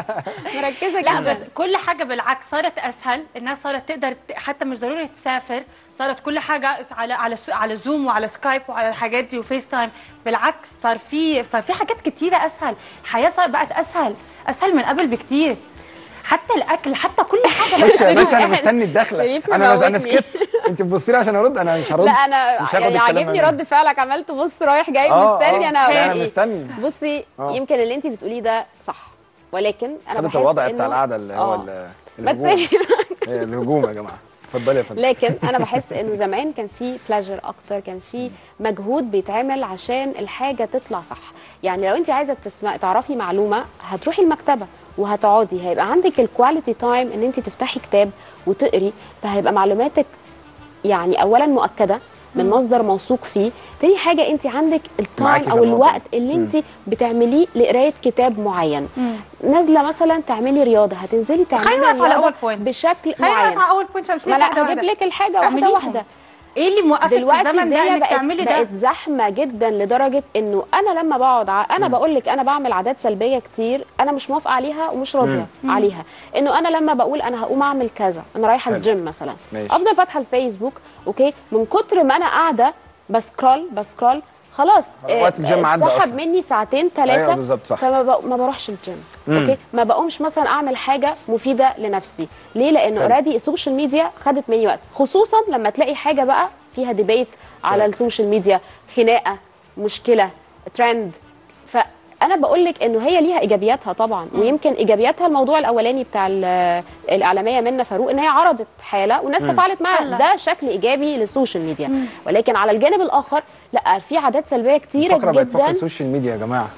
مركزه لا جدا بس كل حاجه بالعكس صارت اسهل الناس صارت تقدر ت- حتى مش ضروري تسافر صارت كل حاجه على على س- على زوم وعلى سكايب وعلى الحاجات دي وفيس تايم بالعكس صار في صار في حاجات كتيره اسهل الحياه صار بقت اسهل اسهل من قبل بكتير حتى الاكل حتى كل حاجه بقت بص يا باشا انا إحنا- مستني الدخله شريف انا بس انا مموتني. سكت انت تبصي لي عشان ارد انا مش هرد لا انا مش هاخد يعني الكلام عاجبني منك. رد فعلك عمال تبص رايح جاي آه، مستني آه. انا لا، هقول انا ايه مستني بصي آه. يمكن اللي انت بتقوليه ده صح ولكن انا خدت بحس الوضع إنه- بتاع القعده اللي هو آه. ال- ما الهجوم تسيبي إيه، الهجوم يا جماعه اتفضلي يا فندم لكن انا بحس انه زمان كان في بلاجر اكتر كان في مجهود بيتعمل عشان الحاجه تطلع صح يعني لو انت عايزه تسمع تعرفي معلومه هتروحي المكتبه وهتقعدي هيبقى عندك الكواليتي تايم ان انت تفتحي كتاب وتقري فهيبقى معلوماتك يعني اولا مؤكده من مصدر موثوق فيه تاني حاجه انت عندك التايم معاكي في او النقطة الوقت اللي انت بتعمليه لقرايه كتاب معين نازله مثلا تعملي رياضه هتنزلي تعملي خلينا نقف على رياضة أول point. بشكل خلينا معين نقف على اول بوينت عشان ما انا واحده هجيب واحده لك الحاجه واحده اعمليهم. واحده ايه اللي موقفك في دلوقتي الزمن ده الدنيا انك بقت, تعملي ده بقت زحمه جدا لدرجه انه انا لما بقعد ع... انا بقول لك انا بعمل عادات سلبيه كتير انا مش موافقه عليها ومش راضيه عليها انه انا لما بقول انا هقوم اعمل كذا انا رايحه حلو. الجيم مثلا ماشي. افضل فاتحه الفيسبوك اوكي من كتر ما انا قاعده بسكرول بسكرول خلاص وقت الجيم عدى سحب أصلاً. مني ساعتين ثلاثه أيوة بالظبط صح. فما ب... ما بروحش الجيم اوكي ما بقومش مثلا اعمل حاجه مفيده لنفسي ليه لانه حلو. اوريدي السوشيال ميديا خدت مني وقت خصوصا لما تلاقي حاجه بقى فيها ديبيت على طيب. السوشيال ميديا خناقه مشكله ترند فانا بقول لك انه هي ليها ايجابياتها طبعا ويمكن ايجابياتها الموضوع الاولاني بتاع ال- الاعلاميه منى فاروق ان هي عرضت حاله والناس تفاعلت معاها هلا. ده شكل ايجابي للسوشيال ميديا ولكن على الجانب الاخر لا في عادات سلبيه كتيره الفقره بقت فقره جدا سوشيال ميديا يا جماعه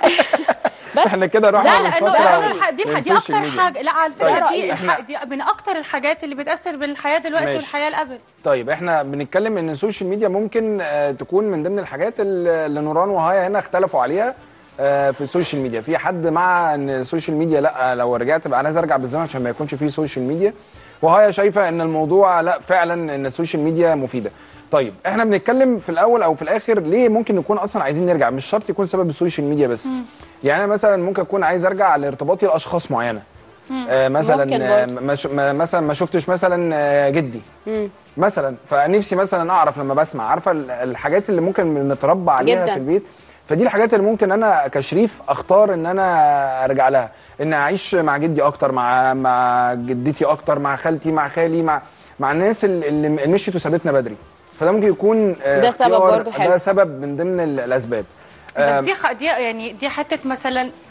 بس احنا كده رحنا لا لانه للفقرة لانه الح- دي الح- دي للسوشيال اكتر ميديا. حاجه لا على فكره طيب، دي, إحنا- الح- دي من اكتر الحاجات اللي بتاثر بالحياه دلوقتي ماشي. والحياه اللي قبل طيب احنا بنتكلم ان السوشيال ميديا ممكن آه، تكون من ضمن الحاجات اللي اللي نوران وهايا هنا اختلفوا عليها آه، في السوشيال ميديا في حد مع ان السوشيال ميديا لا لو رجعت بقى انا عايز ارجع بالزمن عشان ما يكونش فيه سوشيال ميديا وهايا شايفه ان الموضوع لا فعلا ان السوشيال ميديا مفيده طيب احنا بنتكلم في الاول او في الاخر ليه ممكن نكون اصلا عايزين نرجع مش شرط يكون سبب السوشيال ميديا بس يعني انا مثلا ممكن اكون عايز ارجع لارتباطي لاشخاص معينه آه مثلا ممكن آه برضه. ما ش- ما- مثلا ما شفتش مثلا آه، جدي مثلا فنفسي مثلا اعرف لما بسمع عارفه ال- الحاجات اللي ممكن نتربى عليها جداً. في البيت فدي الحاجات اللي ممكن انا كشريف اختار ان انا ارجع لها ان اعيش مع جدي اكتر مع مع جدتي اكتر مع خالتي مع خالي مع مع الناس اللي اللي مشيت وسابتنا بدري فده ممكن يكون آه، ده سبب اختيار- برضه حلو. ده سبب من ضمن ال- الاسباب بس آه، دي خ... دي يعني دي حته مثلا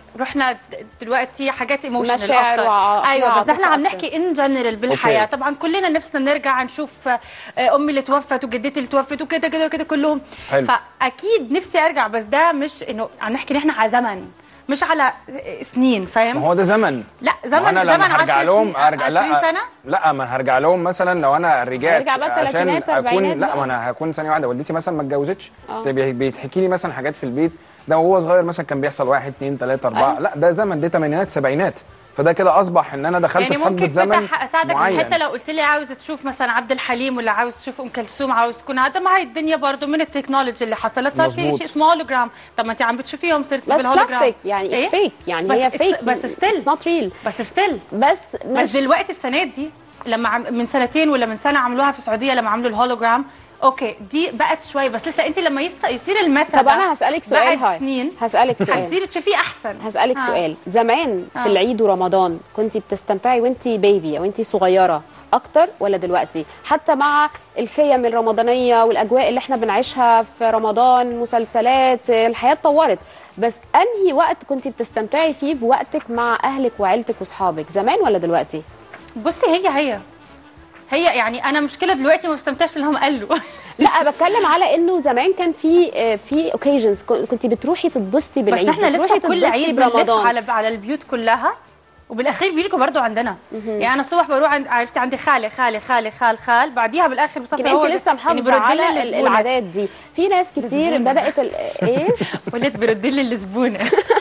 رحنا د- دلوقتي حاجات ايموشنال مشاعر اكتر وع- فيها ايوه بس عاطفة احنا عم أكتر. نحكي ان جنرال بالحياه أوكي. طبعا كلنا نفسنا نرجع نشوف آه، امي اللي توفت وجدتي اللي توفت وكده كده كده كلهم حلو. فاكيد نفسي ارجع بس ده مش انه عم نحكي نحن على زمن مش على سنين ما فاهم هو ده زمن لا ما زمن أنا زمن لما هرجع 10 لهم سنين هرجع 20 لا سنه لا ما هرجع لهم مثلا لو انا رجعت هرجع بقى عشان التلاتينات، اكون أربعينات لا بقى. ما انا هكون ثانيه واحده والدتي مثلا ما اتجوزتش آه. تبقى بيتحكي لي مثلا حاجات في البيت ده وهو صغير مثلا كان بيحصل واحد اثنين ثلاثه اربعه أيوة. لا ده زمن ده ثمانينات سبعينات فده كده اصبح ان انا دخلت يعني في حقبه ممكن زمن فتح اساعدك معين حتى لو قلت لي عاوز تشوف مثلا عبد الحليم ولا عاوز تشوف ام كلثوم عاوز تكون هذا ما هي الدنيا برضه من التكنولوجي اللي حصلت صار في مظبوط. شيء اسمه هولوجرام طب ما انت عم بتشوفيهم صرتي بس بالهولوجرام بلاستيك يعني إيه؟ اتس فيك يعني بس هي it's- فيك بس ستيل اتس نوت ريل بس ستيل بس بس مش دلوقتي السنه دي لما عم من سنتين ولا من سنه عملوها في السعوديه لما عملوا الهولوجرام اوكي دي بقت شوي بس لسه انت لما يص- يصير الميتا طب ده انا هسالك سؤال بعد هاي سنين هسالك سؤال حتصيري تشوفيه احسن هسألك آه. سؤال زمان آه. في العيد ورمضان كنت بتستمتعي وانت بيبي او انت صغيرة اكتر ولا دلوقتي حتى مع الخيم الرمضانية والاجواء اللي احنا بنعيشها في رمضان مسلسلات الحياة اتطورت بس انهي وقت كنت بتستمتعي فيه بوقتك مع اهلك وعيلتك واصحابك زمان ولا دلوقتي بصي هي هي هي يعني انا مشكله دلوقتي ما بستمتعش اللي هم قالوا لا بتكلم على انه زمان كان في آه، في اوكيجنز كنت بتروحي تتبسطي بس بالعيد احنا لسه بتروحي كل تتبسطي عيد بنلف برمضان على على البيوت كلها وبالاخير بيجوا برضه عندنا يعني انا الصبح بروح عند عرفتي عندي خالي خالي خالي خال خال بعديها بالاخر بصفي يمكن انت لسه محافظه على ال- العادات العادات دي في ناس كتير الزبونة. بدات ال... ايه ولد بيرد لي الزبونه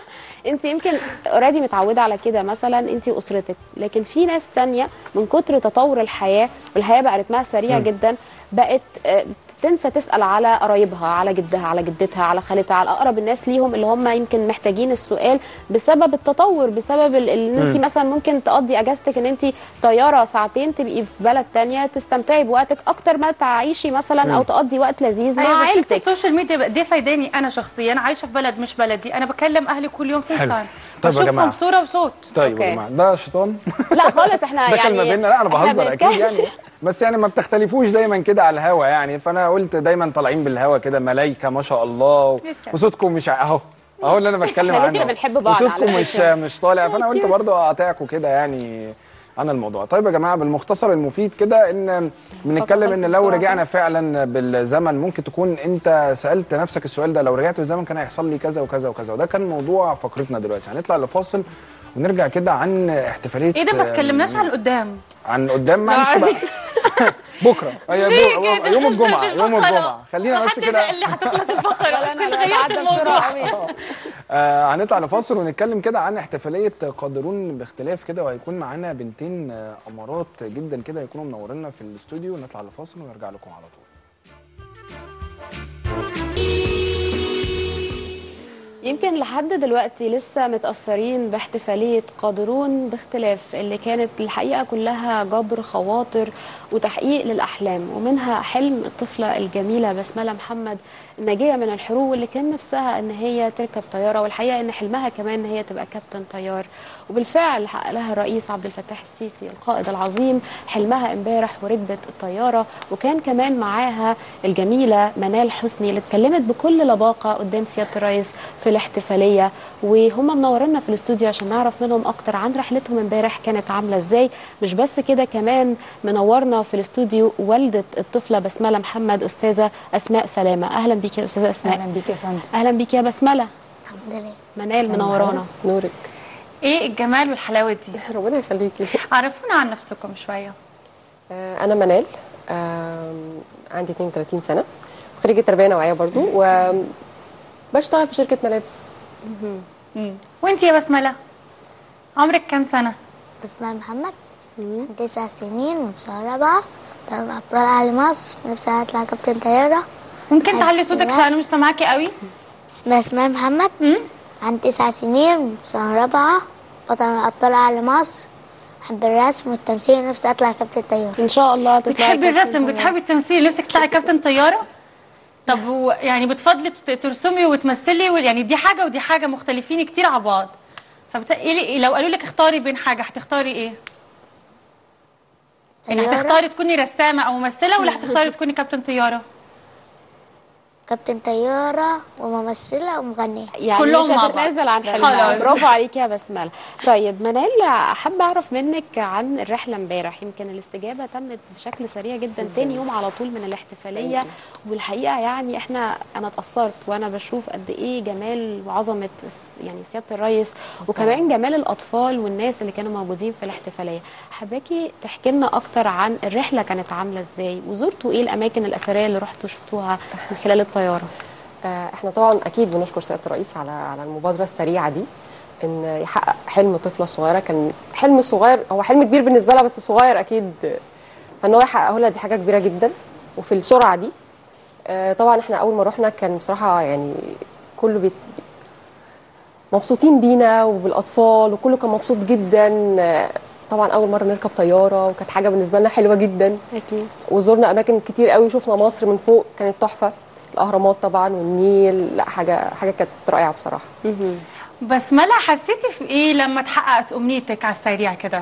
انت يمكن اوريدي متعوده على كده مثلا انت واسرتك لكن في ناس تانية من كتر تطور الحياه والحياه بقى رتمها سريع جدا بقت آه، تنسى تسال على قرايبها على جدها على جدتها على خالتها على اقرب الناس ليهم اللي هم يمكن محتاجين السؤال بسبب التطور بسبب ال- ان انت مثلا ممكن تقضي اجازتك ان انت طياره ساعتين تبقي في بلد تانية تستمتعي بوقتك اكتر ما تعيشي مثلا او تقضي وقت لذيذ مع ايوه بس شفت عيلتك السوشيال ميديا بقى دي فايداني انا شخصيا عايشه في بلد مش بلدي انا بكلم اهلي كل يوم فيس حلو. تايم طيب يا بشوفهم جماعة. صوره وصوت طيب أوكي. يا جماعه ده شيطان لا خالص احنا ده يعني كان ما بيننا لا انا احنا بهزر اكيد بنتكلم- يعني بس يعني ما بتختلفوش دايما كده على الهوا يعني فانا قلت دايما طالعين بالهوا كده ملايكه ما شاء الله لسه. وصوتكم مش ع- اهو اهو اللي انا بتكلم احنا عنه لسه بنحب بعض وصوتكم على مش فكرة. مش طالع فانا قلت برضه اقاطعكم كده يعني عن الموضوع طيب يا جماعه بالمختصر المفيد كده ان بنتكلم ان خلصت لو بسرعة رجعنا فعلا بالزمن ممكن تكون انت سالت نفسك السؤال ده لو رجعت بالزمن كان هيحصل لي كذا وكذا وكذا وده كان موضوع فقرتنا دلوقتي هنطلع لفاصل ونرجع كده عن احتفاليه ايه ده ما اتكلمناش عن قدام عن قدام معلش عايزين- بقى بكره هي ليه بو- كده؟ يوم خلصت الجمعه يوم الفقرة. الجمعه خلينا بس محدش كده قال لي هتخلص الفقره ولا كنت أنا غيرت بعدى الموضوع بسرعة أوي. آه هنطلع لفاصل ونتكلم كده عن احتفاليه قادرون باختلاف كده وهيكون معانا بنتين آه، امارات جدا كده هيكونوا منورينا في الاستوديو نطلع لفاصل ونرجع لكم على طول يمكن لحد دلوقتي لسه متأثرين باحتفالية قادرون باختلاف اللي كانت الحقيقة كلها جبر خواطر وتحقيق للأحلام ومنها حلم الطفلة الجميلة بسملة محمد الناجية من الحروب اللي كان نفسها ان هي تركب طيارة والحقيقة ان حلمها كمان ان هي تبقى كابتن طيار وبالفعل حقق لها الرئيس عبد الفتاح السيسي القائد العظيم حلمها امبارح وركبت الطيارة وكان كمان معاها الجميلة منال حسني اللي اتكلمت بكل لباقة قدام سيادة الرئيس في الاحتفالية وهم منورنا في الاستوديو عشان نعرف منهم اكتر عن رحلتهم امبارح كانت عاملة ازاي مش بس كده كمان منورنا في الاستوديو والدة الطفلة بسملة محمد استاذة اسماء سلامة اهلا بيك يا استاذة اسماء اهلا بيك يا فندم اهلا بيك يا بسملة الحمد لله منال منورانا نورك ايه الجمال والحلاوه دي ربنا يخليكي عرفونا عن نفسكم شويه آه، انا منال آم، عندي 32 سنه خريجه تربيه نوعيه برضو وبشتغل في شركه ملابس وانت يا بسمله عمرك كام سنه اسمها محمد عندي تسع سنين وفي سنة رابعة تمام أبطال أهل مصر نفسي أطلع كابتن طيارة ممكن تعلي صوتك لا. عشان انا مش سامعاكي قوي اسمها اسمها محمد مم؟ عندي تسع سنين وفي سنة رابعة بطل من أبطال أهل مصر بحب الرسم والتمثيل ونفسي أطلع كابتن طيارة ان شاء الله تطلعي بتحبي كابتن الرسم طيار. بتحبي التمثيل نفسك تطلعي كابتن طياره طب و يعني بتفضلي ت- ترسمي وتمثلي وال- يعني دي حاجه ودي حاجه مختلفين كتير على بعض فبتقلي لو قالوا لك اختاري بين حاجه هتختاري ايه يعني طيارة. هتختاري تكوني رسامه او ممثله ولا هتختاري تكوني كابتن طياره كابتن طيارة وممثلة ومغنية يعني كلهم مش مع بعض. هتتنازل عن حلمها خلاص. برافو عليكي يا بسمله طيب منال حابه اعرف منك عن الرحله امبارح يمكن الاستجابه تمت بشكل سريع جدا تاني يوم على طول من الاحتفاليه والحقيقه يعني احنا انا اتاثرت وانا بشوف قد ايه جمال وعظمه الس- يعني سياده الرئيس وكمان جمال الاطفال والناس اللي كانوا موجودين في الاحتفاليه حباكي تحكي لنا اكتر عن الرحله كانت عامله ازاي وزرتوا ايه الاماكن الاثريه اللي رحتوا شفتوها من خلال الطياره آه، احنا طبعا اكيد بنشكر سياده الرئيس على على المبادره السريعه دي ان يحقق حلم طفله صغيره كان حلم صغير هو حلم كبير بالنسبه لها بس صغير اكيد فان هو يحققه لها دي حاجه كبيره جدا وفي السرعه دي آه، طبعا احنا اول ما رحنا كان بصراحه يعني كله بيت مبسوطين بينا وبالاطفال وكله كان مبسوط جدا آه، طبعا اول مره نركب طياره وكانت حاجه بالنسبه لنا حلوه جدا اكيد وزرنا اماكن كتير قوي شفنا مصر من فوق كانت تحفه الاهرامات طبعا والنيل لا حاجه حاجه كانت رائعه بصراحه بسملة حسيتي في ايه لما تحققت امنيتك على السريع كده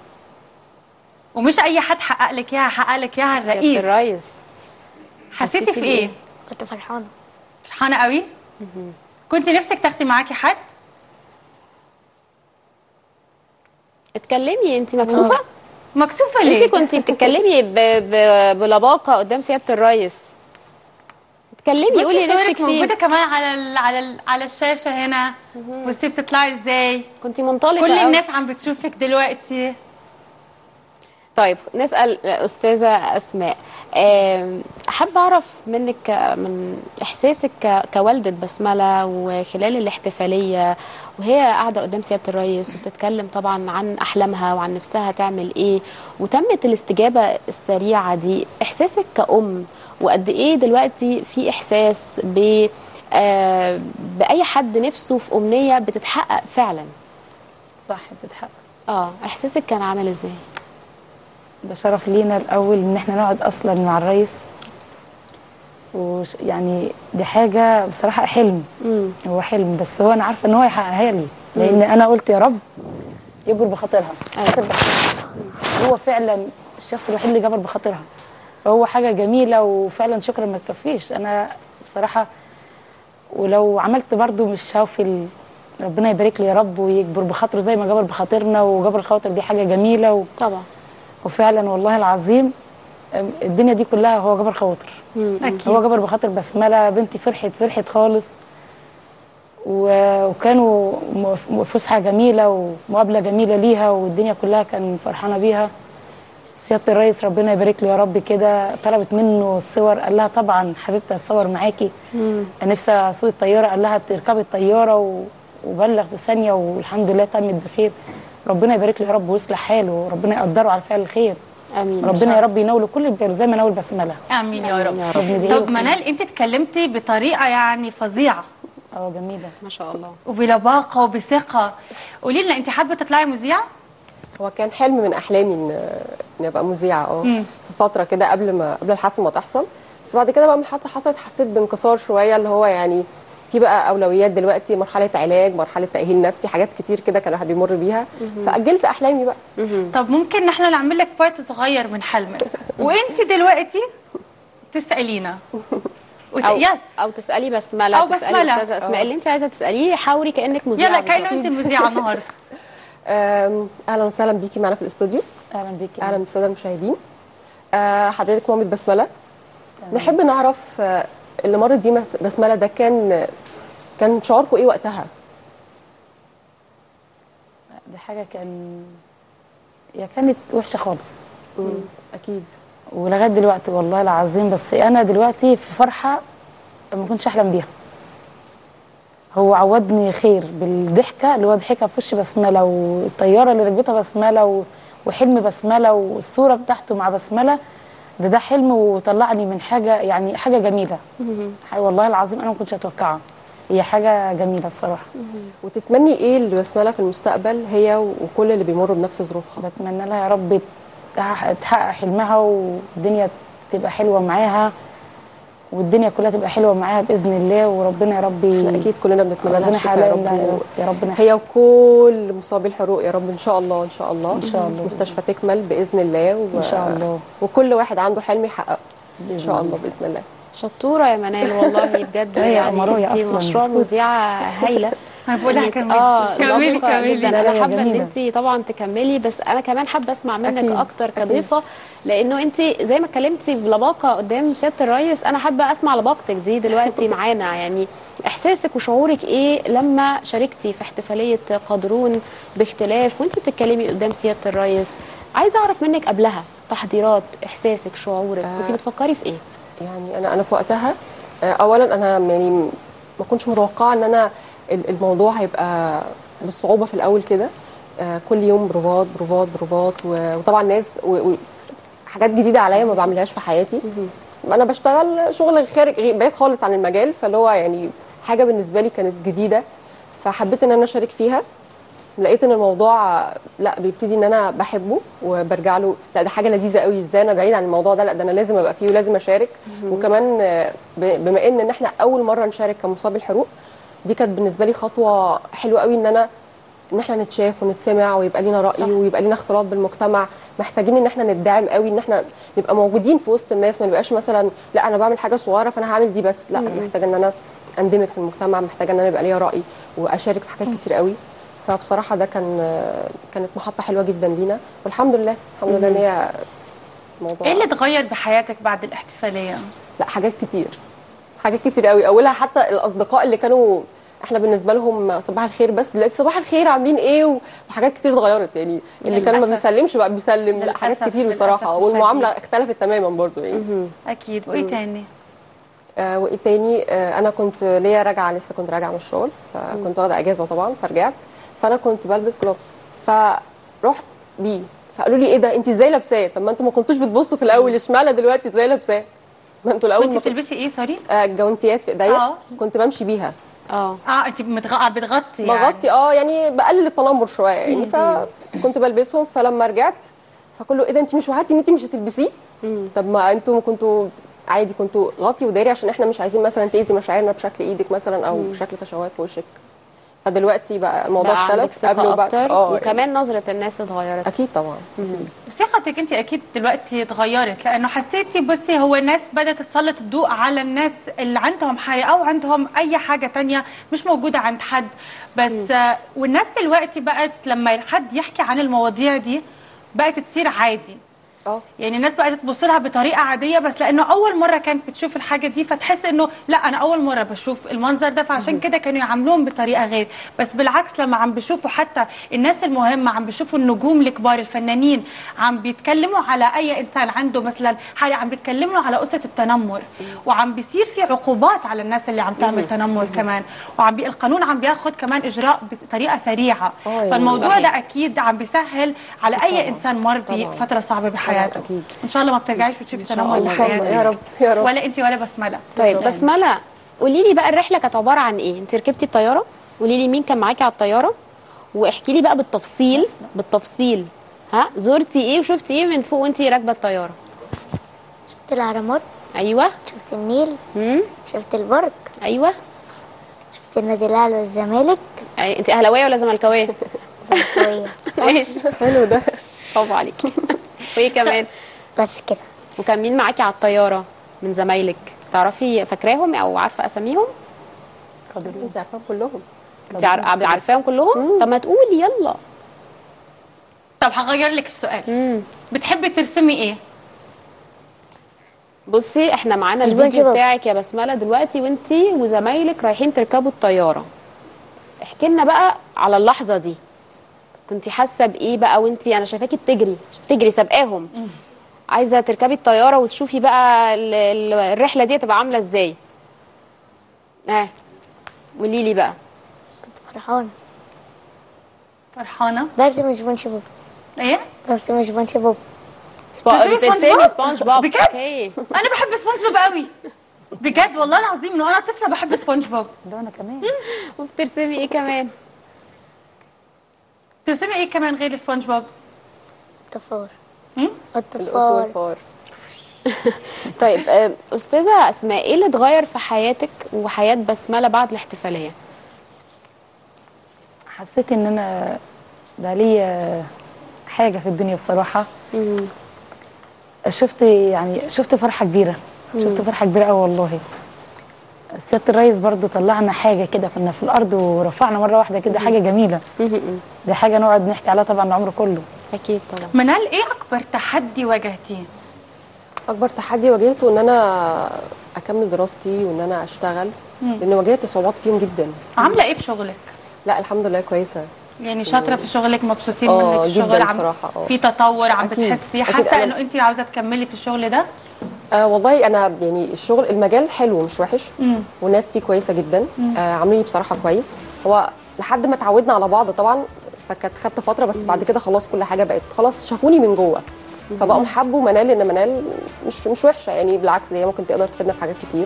ومش اي حد حقق لك اياها حقق لك اياها سياده الرئيس الرئيس حسيتي حسيتي في بإيه؟ ايه كنت فرحانة فرحانه قوي كنت نفسك تاخدي معاكي حد اتكلمي انت مكسوفه مكسوفه ليه انت كنتي بتتكلمي ب... ب... بلباقه قدام سياده الرئيس اتكلمي قولي بصي نفسك صورك موجوده فيه كمان على ال على ال على الشاشه هنا بصي بتطلعي ازاي كنتي منطلقه كل أوي. الناس عم بتشوفك دلوقتي طيب نسال استاذه اسماء آم، حابه اعرف منك من احساسك ك- كوالده بسمله وخلال الاحتفاليه وهي قاعده قدام سياده الرئيس وبتتكلم طبعا عن احلامها وعن نفسها تعمل ايه وتمت الاستجابه السريعه دي احساسك كأم وقد ايه دلوقتي في احساس ب آه، باي حد نفسه في امنيه بتتحقق فعلا صح بتحقق اه احساسك كان عامل ازاي ده شرف لينا الاول ان احنا نقعد اصلا مع الرئيس وش يعني دي حاجه بصراحه حلم امم هو حلم بس هو انا عارفه ان هو هيحققها لي لان انا قلت يا رب يجبر بخاطرها أيوة. هو فعلا الشخص الوحيد اللي جبر بخاطرها فهو حاجه جميله وفعلا شكرا ما تكفيش انا بصراحه ولو عملت برضو مش هوفي ال- ربنا يبارك لي يا رب ويجبر بخاطره زي ما جبر بخاطرنا وجبر الخاطر دي حاجه جميله و... طبعا وفعلا والله العظيم أم، الدنيا دي كلها هو جبر خواطر اكيد هو جبر بخاطر بسمله بنتي فرحت فرحت خالص و- وكانوا م- فسحه جميله ومقابله جميله ليها والدنيا كلها كان فرحانه بيها سياده الرئيس ربنا يبارك له يا رب كده طلبت منه الصور قال لها طبعا حبيبتي اتصور معاكي انا نفسي اسوق الطياره قال لها تركبي الطياره و- وبلغ في ثانيه والحمد لله تمت بخير ربنا يبارك له يا رب ويصلح حاله وربنا يقدره على فعل الخير امين ربنا يا رب ينوله كل البر زي ما نول بسمله امين يا رب يا ربنا يديله طب كل- منال انت اتكلمتي بطريقه يعني فظيعه اه جميله ما شاء الله وبلباقه وبثقه قولي لنا انت حابه تطلعي مذيعه هو كان حلم من احلامي ان ان ابقى مذيعه اه في فتره كده قبل ما قبل الحادثه ما تحصل بس بعد كده بقى من الحادثه حصلت حسيت بانكسار شويه اللي هو يعني في بقى اولويات دلوقتي مرحله علاج مرحله تاهيل نفسي حاجات كتير كده كان الواحد بيمر بيها فاجلت احلامي بقى طب ممكن نحن نعمل لك بارت صغير من حلمك وانت دلوقتي تسالينا وت... او يلا او تسالي بسمله أو تسالي بسملة. استاذه اسماء اللي انت عايزه تساليه حاوري كانك مذيعه يلا كانه بالظبط. انت مذيعه النهارده أم، اهلا وسهلا بيكي معانا في الاستوديو اهلا بيكي اهلا بالساده المشاهدين أه، حضرتك مامة بسمله نحب نعرف أه، اللي مرت بيه مس- بسمله ده كان كان شعوركم ايه وقتها دي حاجه كان هي كانت وحشه خالص اكيد ولغايه دلوقتي والله العظيم بس انا دلوقتي في فرحه ما كنتش احلم بيها هو عودني خير بالضحكه اللي هو ضحكها في وش بسمله والطياره اللي ركبتها بسمله و- وحلم بسمله والصوره بتاعته مع بسمله ده ده حلم وطلعني من حاجه يعني حاجه جميله حاجة والله العظيم انا ما كنتش اتوقعها هي حاجه جميله بصراحه وتتمني ايه لبسمله في المستقبل هي وكل اللي بيمروا بنفس ظروفها بتمنى لها يا رب تح- تحقق حلمها والدنيا تبقى حلوه معاها والدنيا كلها تبقى حلوه معاها باذن الله وربنا يا رب احنا اكيد كلنا بنتمنى لها ربنا الشفاء يا يحلل لها يا رب رب يا ربنا هي وكل مصابي الحروق يا رب ان شاء الله ان شاء الله إن شاء الله. مستشفى تكمل باذن الله و... ان شاء الله وكل واحد عنده حلم يحققه ان بإذن شاء الله الله. باذن الله شطوره يا منال والله بجد هي يعني أمراية انت أصلاً، مشروع بسكوت. مذيعه هايله انا بقولها إنك- كملي اه كملي لبقة كملي جدا لا، لا، انا هي حابه ان جميلة. انت طبعا تكملي بس انا كمان حابه اسمع منك أكيد، اكتر أكيد. كضيفه لانه انت زي ما اتكلمتي بلباقه قدام سياده الرئيس انا حابه اسمع لباقتك دي دلوقتي معانا يعني احساسك وشعورك ايه لما شاركتي في احتفاليه قادرون باختلاف وانت بتتكلمي قدام سياده الرئيس عايزه اعرف منك قبلها تحضيرات احساسك شعورك آه. كنت بتفكري في ايه يعني انا انا في وقتها آه، اولا انا يعني ما كنتش متوقعه ان انا ال- الموضوع هيبقى بالصعوبه في الاول كده آه، كل يوم بروفات بروفات بروفات و- وطبعا ناس و- و- حاجات جديده عليا ما بعملهاش في حياتي انا بشتغل شغل خارج غي- بعيد خالص عن المجال فاللي هو يعني حاجه بالنسبه لي كانت جديده فحبيت ان انا اشارك فيها لقيت ان الموضوع لا بيبتدي ان انا بحبه وبرجع له لا ده حاجه لذيذه قوي ازاي انا بعيد عن الموضوع ده لا ده انا لازم ابقى فيه ولازم اشارك وكمان آه، ب- بما ان ان احنا اول مره نشارك كمصاب الحروق دي كانت بالنسبه لي خطوه حلوه قوي ان انا ان احنا نتشاف ونتسمع ويبقى لينا راي صح. ويبقى لينا اختلاط بالمجتمع محتاجين ان احنا ندعم قوي ان احنا نبقى موجودين في وسط الناس ما نبقاش مثلا لا انا بعمل حاجه صغيره فانا هعمل دي بس لا انا محتاجه ان انا اندمج في المجتمع محتاجه ان انا يبقى ليا راي واشارك في حاجات كتير قوي فبصراحه ده كان كانت محطه حلوه جدا لينا والحمد لله الحمد لله ان هي موضوع ايه اللي اتغير بحياتك بعد الاحتفاليه لا حاجات كتير حاجات كتير قوي اولها حتى الاصدقاء اللي كانوا احنا بالنسبه لهم صباح الخير بس دلوقتي صباح الخير عاملين ايه و- وحاجات كتير اتغيرت يعني اللي كان ما للأسف. بيسلمش بقى بيسلم لا للأسف، حاجات كتير للأسف بصراحه الشديد. والمعامله اختلفت تماما برضو يعني اكيد وايه تاني آه وايه تاني آه انا كنت ليا راجعه لسه كنت راجعه من الشغل فكنت واخده اجازه طبعا فرجعت فانا كنت بلبس جلوفز فرحت بيه فقالوا لي ايه ده انت ازاي لابساه طب ما انتوا ما كنتوش بتبصوا في الاول اشمعنى دلوقتي ازاي لابساه ما انتوا الاول كنت ما كنت- بتلبسي ايه سوري آه الجوانتيات في ايديا آه. كنت بمشي بيها اه اه انت متغ... بتغطي يعني. بغطي اه يعني بقلل التنمر شويه يعني فكنت بلبسهم فلما رجعت فكله ايه ده انت مش وعدتي ان انت مش هتلبسيه طب ما انتوا كنتوا عادي كنتوا غطي وداري عشان احنا مش عايزين مثلا تاذي مشاعرنا بشكل ايدك مثلا او بشكل تشوهات في وشك فدلوقتي بقى الموضوع بقى عندك اختلف قبل ثقه وبعد اكتر اه وكمان نظره الناس اتغيرت اكيد طبعا اكيد ثقتك انت اكيد دلوقتي اتغيرت لانه حسيتي بصي هو الناس بدات تسلط الضوء على الناس اللي عندهم حاجه او عندهم اي حاجه تانية مش موجوده عند حد بس آه والناس دلوقتي بقت لما حد يحكي عن المواضيع دي بقت تصير عادي اه يعني الناس بقت تبص لها بطريقه عاديه بس لانه اول مره كانت بتشوف الحاجه دي فتحس انه لا انا اول مره بشوف المنظر ده فعشان كده كانوا يعاملوهم بطريقه غير بس بالعكس لما عم بيشوفوا حتى الناس المهمه عم بيشوفوا النجوم الكبار الفنانين عم بيتكلموا على اي انسان عنده مثلا حاجه عم بيتكلموا على قصه التنمر وعم بيصير في عقوبات على الناس اللي عم تعمل تنمر كمان وعم بي القانون عم بياخد كمان اجراء بطريقه سريعه آه يعني فالموضوع صحيح. ده اكيد عم بيسهل على اي طبعاً. انسان مر طبعاً. بفتره صعبه بحياته أكيد. ان شاء الله ما بترجعيش بتشوفي شاء تنمر الله. ان شاء الله بحياتك يا رب يا رب ولا انت ولا بسمله طيب بسمله قولي لي بقى الرحله كانت عباره عن ايه انت ركبتي الطياره قولي لي مين كان معاكي على الطياره واحكي لي بقى بالتفصيل بالتفصيل ها زرتي ايه وشفتي ايه من فوق وانت راكبه الطياره شفت الأهرامات ايوه شفت النيل امم شفت البرج ايوه شفت النادي الأهلي والزمالك أي... انت اهلاويه ولا زملكاويه زملكاوية ماشي حلو ده برافو عليكي وايه كمان بس كده وكان مين معاكي على الطياره من زمايلك تعرفي فاكراهم او عارفه اساميهم انت عارفاهم كلهم انت عار... عارفاهم كلهم طب ما تقولي يلا طب هغير لك السؤال امم بتحبي ترسمي ايه بصي احنا معانا سبونج الفيديو بوب. بتاعك يا بسمله دلوقتي وانتي وزمايلك رايحين تركبوا الطياره احكي لنا بقى على اللحظه دي كنتي حاسه بايه بقى وانتي انا شايفاكي بتجري بتجري سابقاهم عايزه تركبي الطياره وتشوفي بقى ال- ال- الرحله دي هتبقى عامله ازاي اه قولي لي بقى كنت فرحانة فرحانه برسم سبونج بوب ايه برسم سبونج بوب سبا... بترسمي سبونج بترسمي بوب؟ سبونج بوب بجد؟ اوكي انا بحب سبونج بوب قوي بجد والله العظيم من وانا طفله بحب سبونج بوب ده انا كمان وبترسمي ايه كمان ترسمي ايه كمان غير سبونج بوب الطفار هم؟ القط الطفار والفار طيب آه، استاذه اسماء ايه اللي اتغير في حياتك وحياه بسمله بعد الاحتفاليه حسيت ان انا بقى ليا حاجه في الدنيا بصراحه شفت يعني شفت فرحه كبيره شفت فرحه كبيره قوي والله سياده الرئيس برضو طلعنا حاجه كده كنا في الارض ورفعنا مره واحده كده حاجه جميله دي حاجه نقعد نحكي عليها طبعا العمر كله اكيد طبعا منال ايه اكبر تحدي واجهتيه اكبر تحدي واجهته ان انا اكمل دراستي وان انا اشتغل لان واجهت صعوبات فيهم جدا عامله ايه بشغلك لا الحمد لله كويسه يعني شاطره في شغلك مبسوطين آه، منك جداً الشغل عم بصراحة، آه. في تطور عم أكيد، بتحسي أكيد حاسه أنا- انه انت عاوزه تكملي في الشغل ده آه والله انا يعني الشغل المجال حلو مش وحش والناس فيه كويسه جدا آه عاملين بصراحه كويس هو لحد ما اتعودنا على بعض طبعا فكانت خدت فتره بس بعد كده خلاص كل حاجه بقت خلاص شافوني من جوه فبقوا حبوا منال ان منال مش مش وحشه يعني بالعكس هي ممكن تقدر تفيدنا في حاجات كتير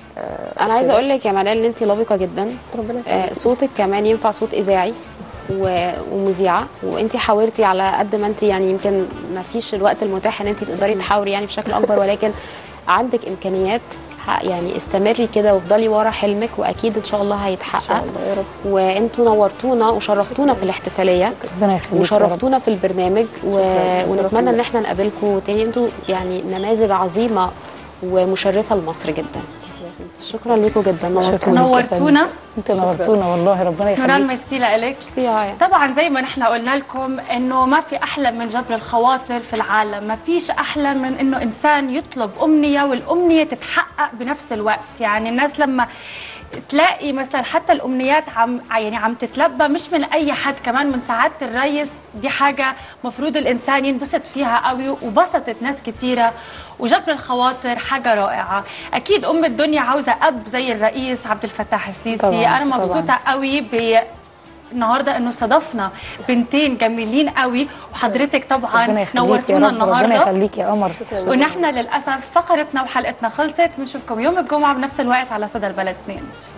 انا عايزه اقول لك يا منال ان انت لبقه جدا ربنا آه، صوتك كمان ينفع صوت اذاعي و- ومذيعه وانت حاولتي على قد ما انت يعني يمكن ما فيش الوقت المتاح ان انت تقدري تحاوري يعني بشكل اكبر ولكن عندك امكانيات ح- يعني استمري كده وافضلي ورا حلمك واكيد ان شاء الله هيتحقق الله يا رب وانتوا نورتونا وشرفتونا في الاحتفاليه ربنا يخليك يا رب. وشرفتونا في البرنامج و... شكراً. ونتمنى ان احنا نقابلكم تاني انتوا يعني نماذج عظيمه ومشرفه لمصر جدا شكرا لكم جدا نورتونا نورتونا انت نورتونا والله ربنا نوران يخليك ميرسي لك ميرسي يا آية. طبعا زي ما نحن قلنا لكم انه ما في احلى من جبر الخواطر في العالم ما فيش احلى من انه انسان يطلب امنيه والامنيه تتحقق بنفس الوقت يعني الناس لما تلاقي مثلا حتى الامنيات عم يعني عم تتلبى مش من اي حد كمان من سعاده الرئيس دي حاجه مفروض الانسان ينبسط فيها قوي وبسطت ناس كتيره وجبر الخواطر حاجه رائعه اكيد ام الدنيا عاوزه اب زي الرئيس عبد الفتاح السيسي طبعاً، انا مبسوطه طبعاً. قوي ب النهارده انه صادفنا بنتين جميلين قوي وحضرتك طبعا ربنا يخليك يا نورتونا رب ربنا النهارده يخليك يا قمر ونحن للاسف فقرتنا وحلقتنا خلصت بنشوفكم يوم الجمعه بنفس الوقت على صدى البلد 2